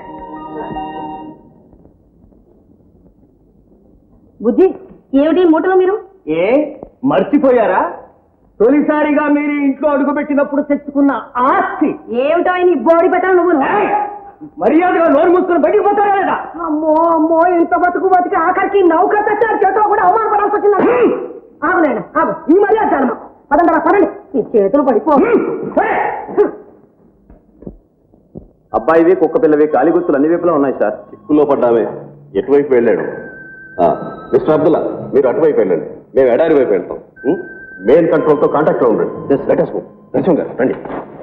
బుద్ధి ఏమిటి మూటలో మీరు ఏ మర్చిపోయారా తొలిసారిగా మీరు ఇంట్లో అడుగుపెట్టినప్పుడు తెచ్చుకున్న ఆస్తి ఏమిటో ఆయన ఈ బోడి పెట్టాలి నువ్వు మర్యాదగా నోరు మూసుకొని బయటికి పోతారా లేదా అమ్మో అమ్మో ఇంత బతుకు బతికి ఆఖరికి నౌకర్ తెచ్చారు చేతిలో కూడా అవమానపడాల్సి వచ్చింది ఆగు నాయన ఆగు ఈ మర్యాద చాలు మాకు పదండి రా, పదండి ఈ చేతులు పడిపో అబ్బాయివి కుక్క పిల్లవి కాలి గుర్తులు అన్ని వైపులా ఉన్నాయి సార్ చిక్కులో పడ్డామే ఎటువైపు వెళ్ళాడు ఆ, మిస్టర్ అబ్దుల్లా మీరు అటువైపు వెళ్ళండి మేము ఎడారి వైపు వెళ్తాం మెయిన్ కంట్రోల్ తో కాంటాక్ట్ లో ఉండండి లెటర్స్ నరసింహ గారు రండి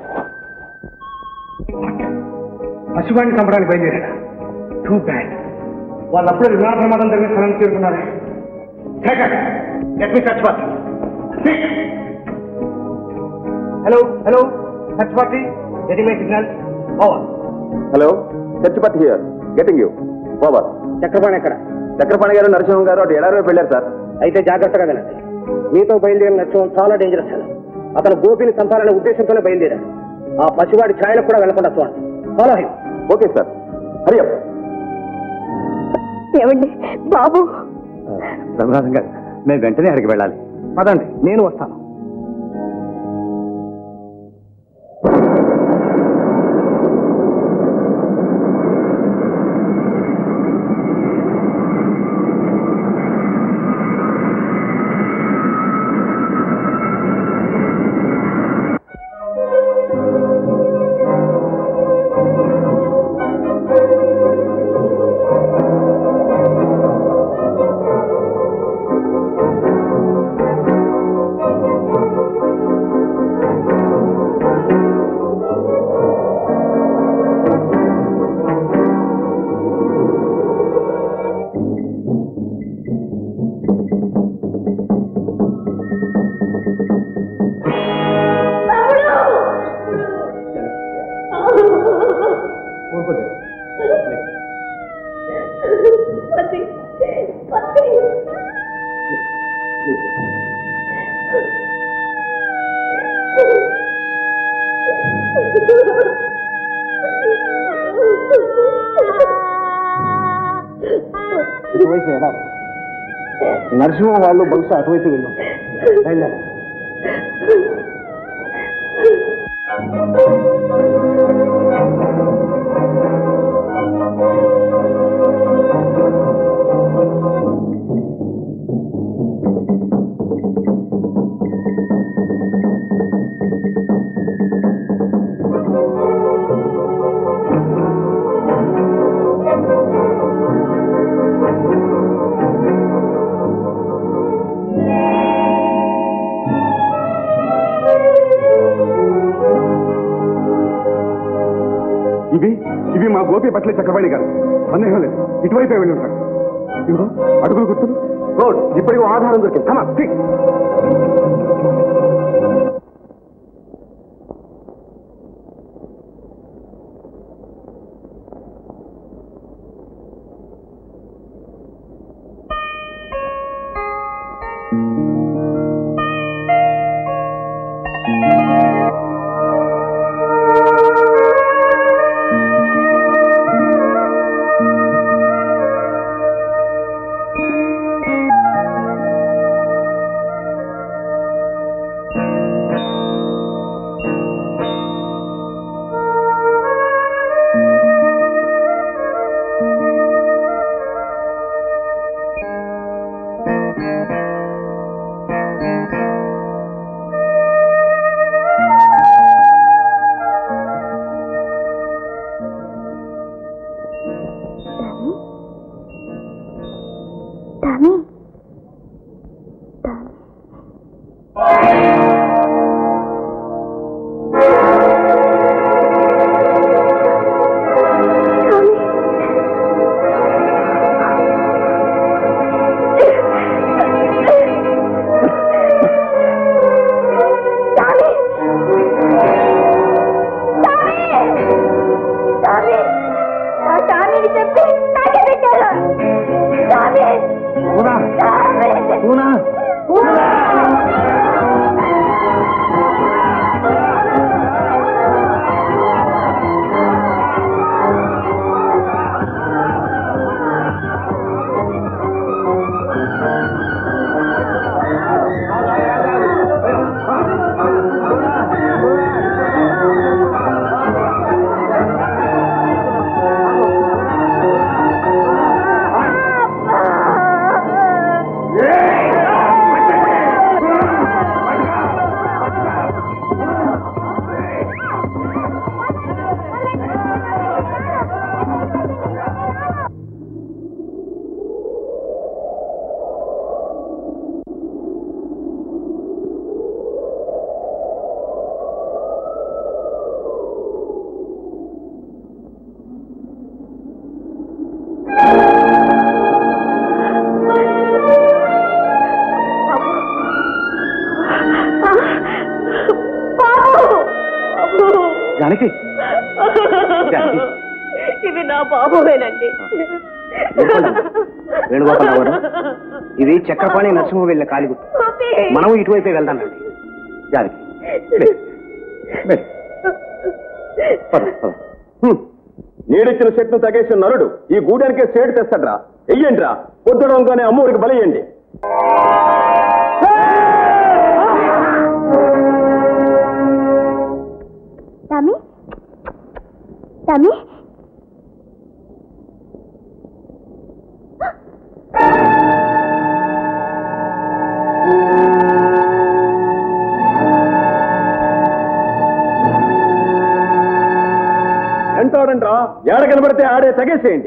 పశువాన్ని చంపడానికి బయలుదేరాడు టూ బ్యాడ్ వాళ్ళు అప్పుడే విమాన ప్రమాదం జరిగిన స్థలం చేరుకున్నారు let me search party hello hello search party getting my signals over hello చర్చిపతి here getting you over Chakrapani ఎక్కడ చక్రపాణి గారు నరసింహం గారు అటు ఎడారి వైపు వెళ్ళారు సార్ అయితే జాగ్రత్తగా వినండి మీతో బయలుదేరిన నరసింహం చాలా డేంజరస్ ఫెలో అతను గోపిని చంపాలనే ఉద్దేశంతోనే బయలుదేరాడు ఆ పసివాడి ఛాయలకు కూడా వెళ్లకుండా చూడండి follow him okay sir hurry up ఏమండి బాబు రఘునాథం గారు మేము వెంటనే అక్కడికి వెళ్ళాలి పదండి నేను వస్తాను ఇటువైపు ఎలా నరసింహ వాళ్ళు బహుశా అటువైపు వెళ్ళు బయలుదేరు ఇవి ఇవి మా గోపి పట్ల చక్రపాణి గారు సందేహం లేదు ఇటువైపే వెళ్ళి ఉంటారు ఇదిగో అడుగులు గుర్తులు రోడ్ ఇప్పటికీ ఆధారం దొరికింది కమా క్విక్ టామీ టామీని చెప్పి నాకే పెట్టారు టామీ పూనా పూనా జానకి జానకి ఇది నా బాబువేనండి వేణుగోపాలరావు గారు ఇది చక్రపాణి నరసింహ వెళ్ళిన కాలిగుట్టు మనం ఇటువైపే వెళ్దాం రండి జానకి లే. లే. పద, పద. హ్మ్. నీడిచ్చిన చెట్ను తగేసిన నరుడు ఈ గూడానికే సేడు తెస్తాడ్రా వెయ్యండిరా పొద్దుడంగానే అమ్మూరికి బలయ్యండి టామీ టామీ ఎంటాడంట్రా ఏడ కనబడితే ఆడే తగేసేయండి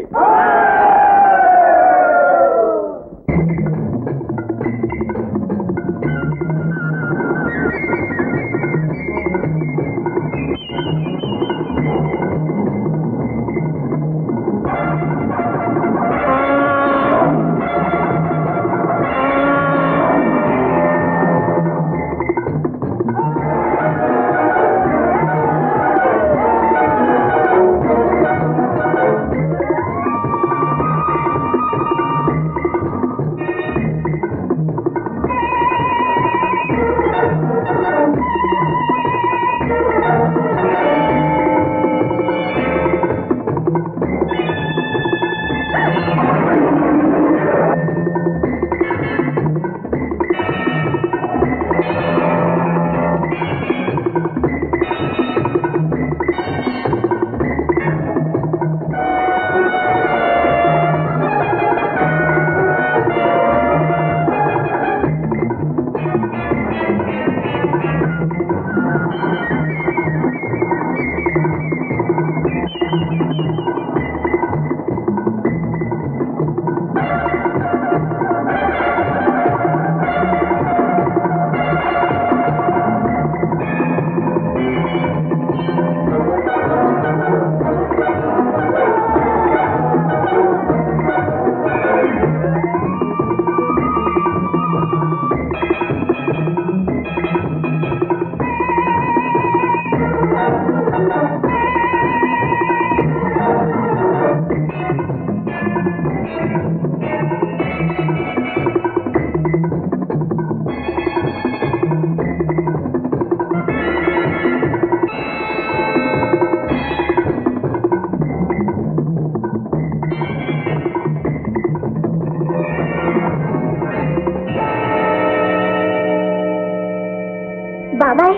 బాబాయ్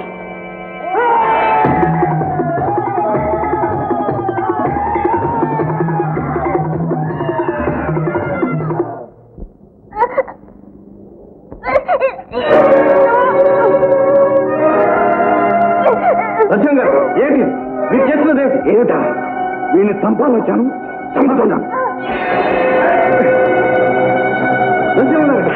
లక్ష్మణ్ గారు ఏంటి మీరు చేస్తున్నది ఏమిటి ఏమిటా వీడిని చంపాలని వచ్చాను చంపుతున్నా లక్ష్మణ్ గారు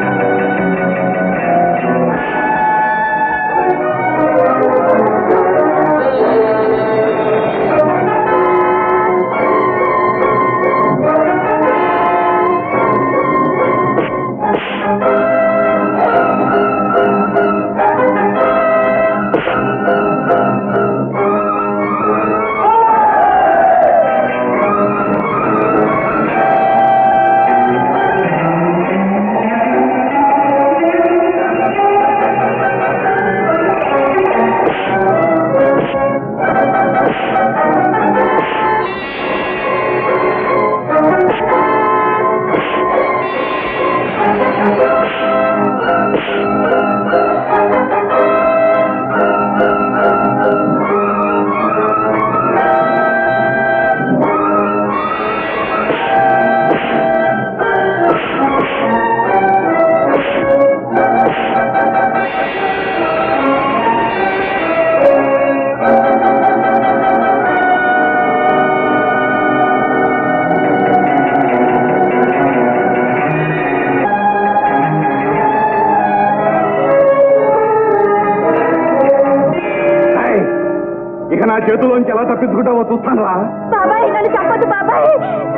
ఏయ్, ఇక నా చేతిలోంచి ఎలా తప్పించుకుంటావో చూస్తాను రా బాబాయ్ నన్ను చంపదు బాబాయ్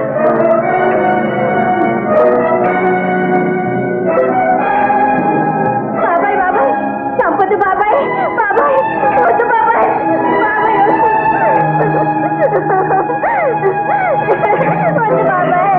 బాబాయ్ బాబాయ్ చంపదు బాబాయ్ బాబాయ్ వద్దు బాబాయ్ బాబాయ్ వద్దు. వద్దు బాబాయ్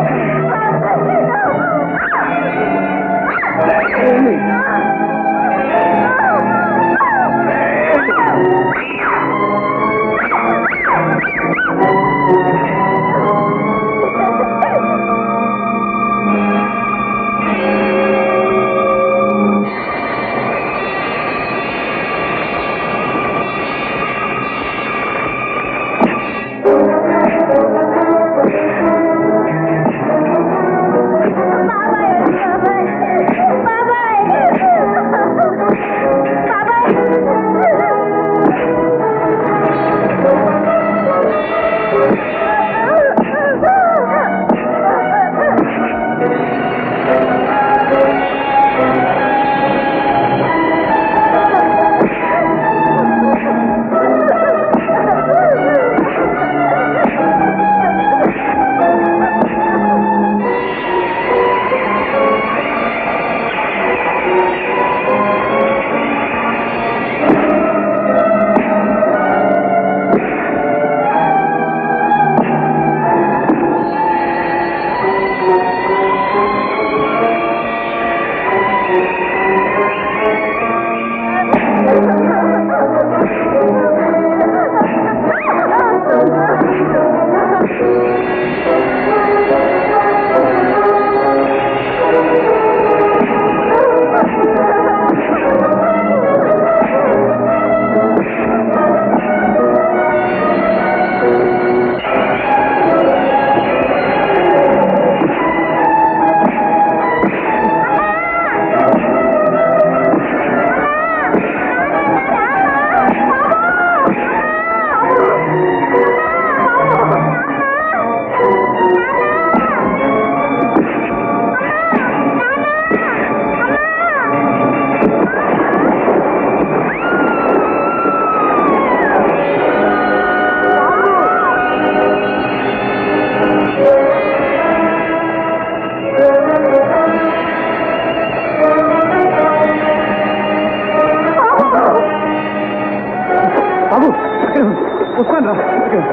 బాబు అక్కడే ఉంది. వస్తాను రా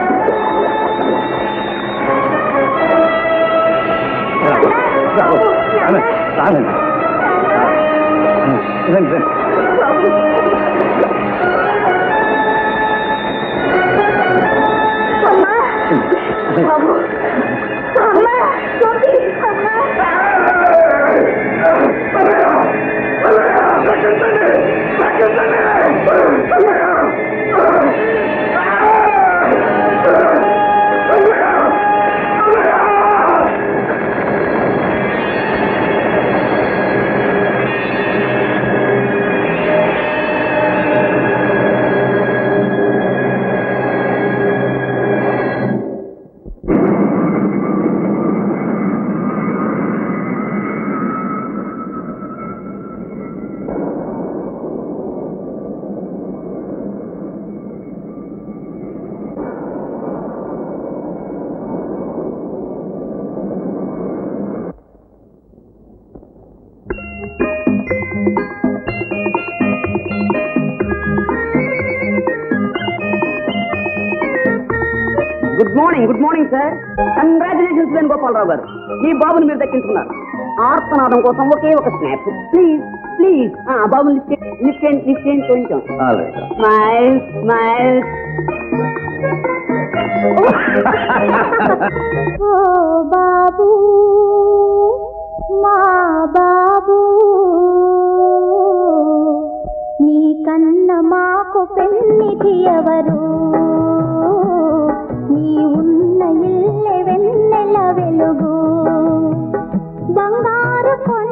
రానండి రండి రండి good morning good morning sir congratulations Venugopalarao garu ఈ బాబుని మీరు దక్కించుకున్నారు ఆర్తనాదం కోసం ఒకే ఒక స్నాప్ ప్లీజ్ ప్లీజ్ ఆ బాబుని లిఫ్ట్ చేయండి, లిఫ్ట్ చేయండి లిఫ్ట్ చేయండి కొంచెం స్మైల్ స్మైల్ ఓ బాబు మా బాబు నీ కన్న మాకు పెన్నిధి ఎవరు నీ ఉన్న ఇల్లె వెన్నెల వెలుగు బంగారు కొండ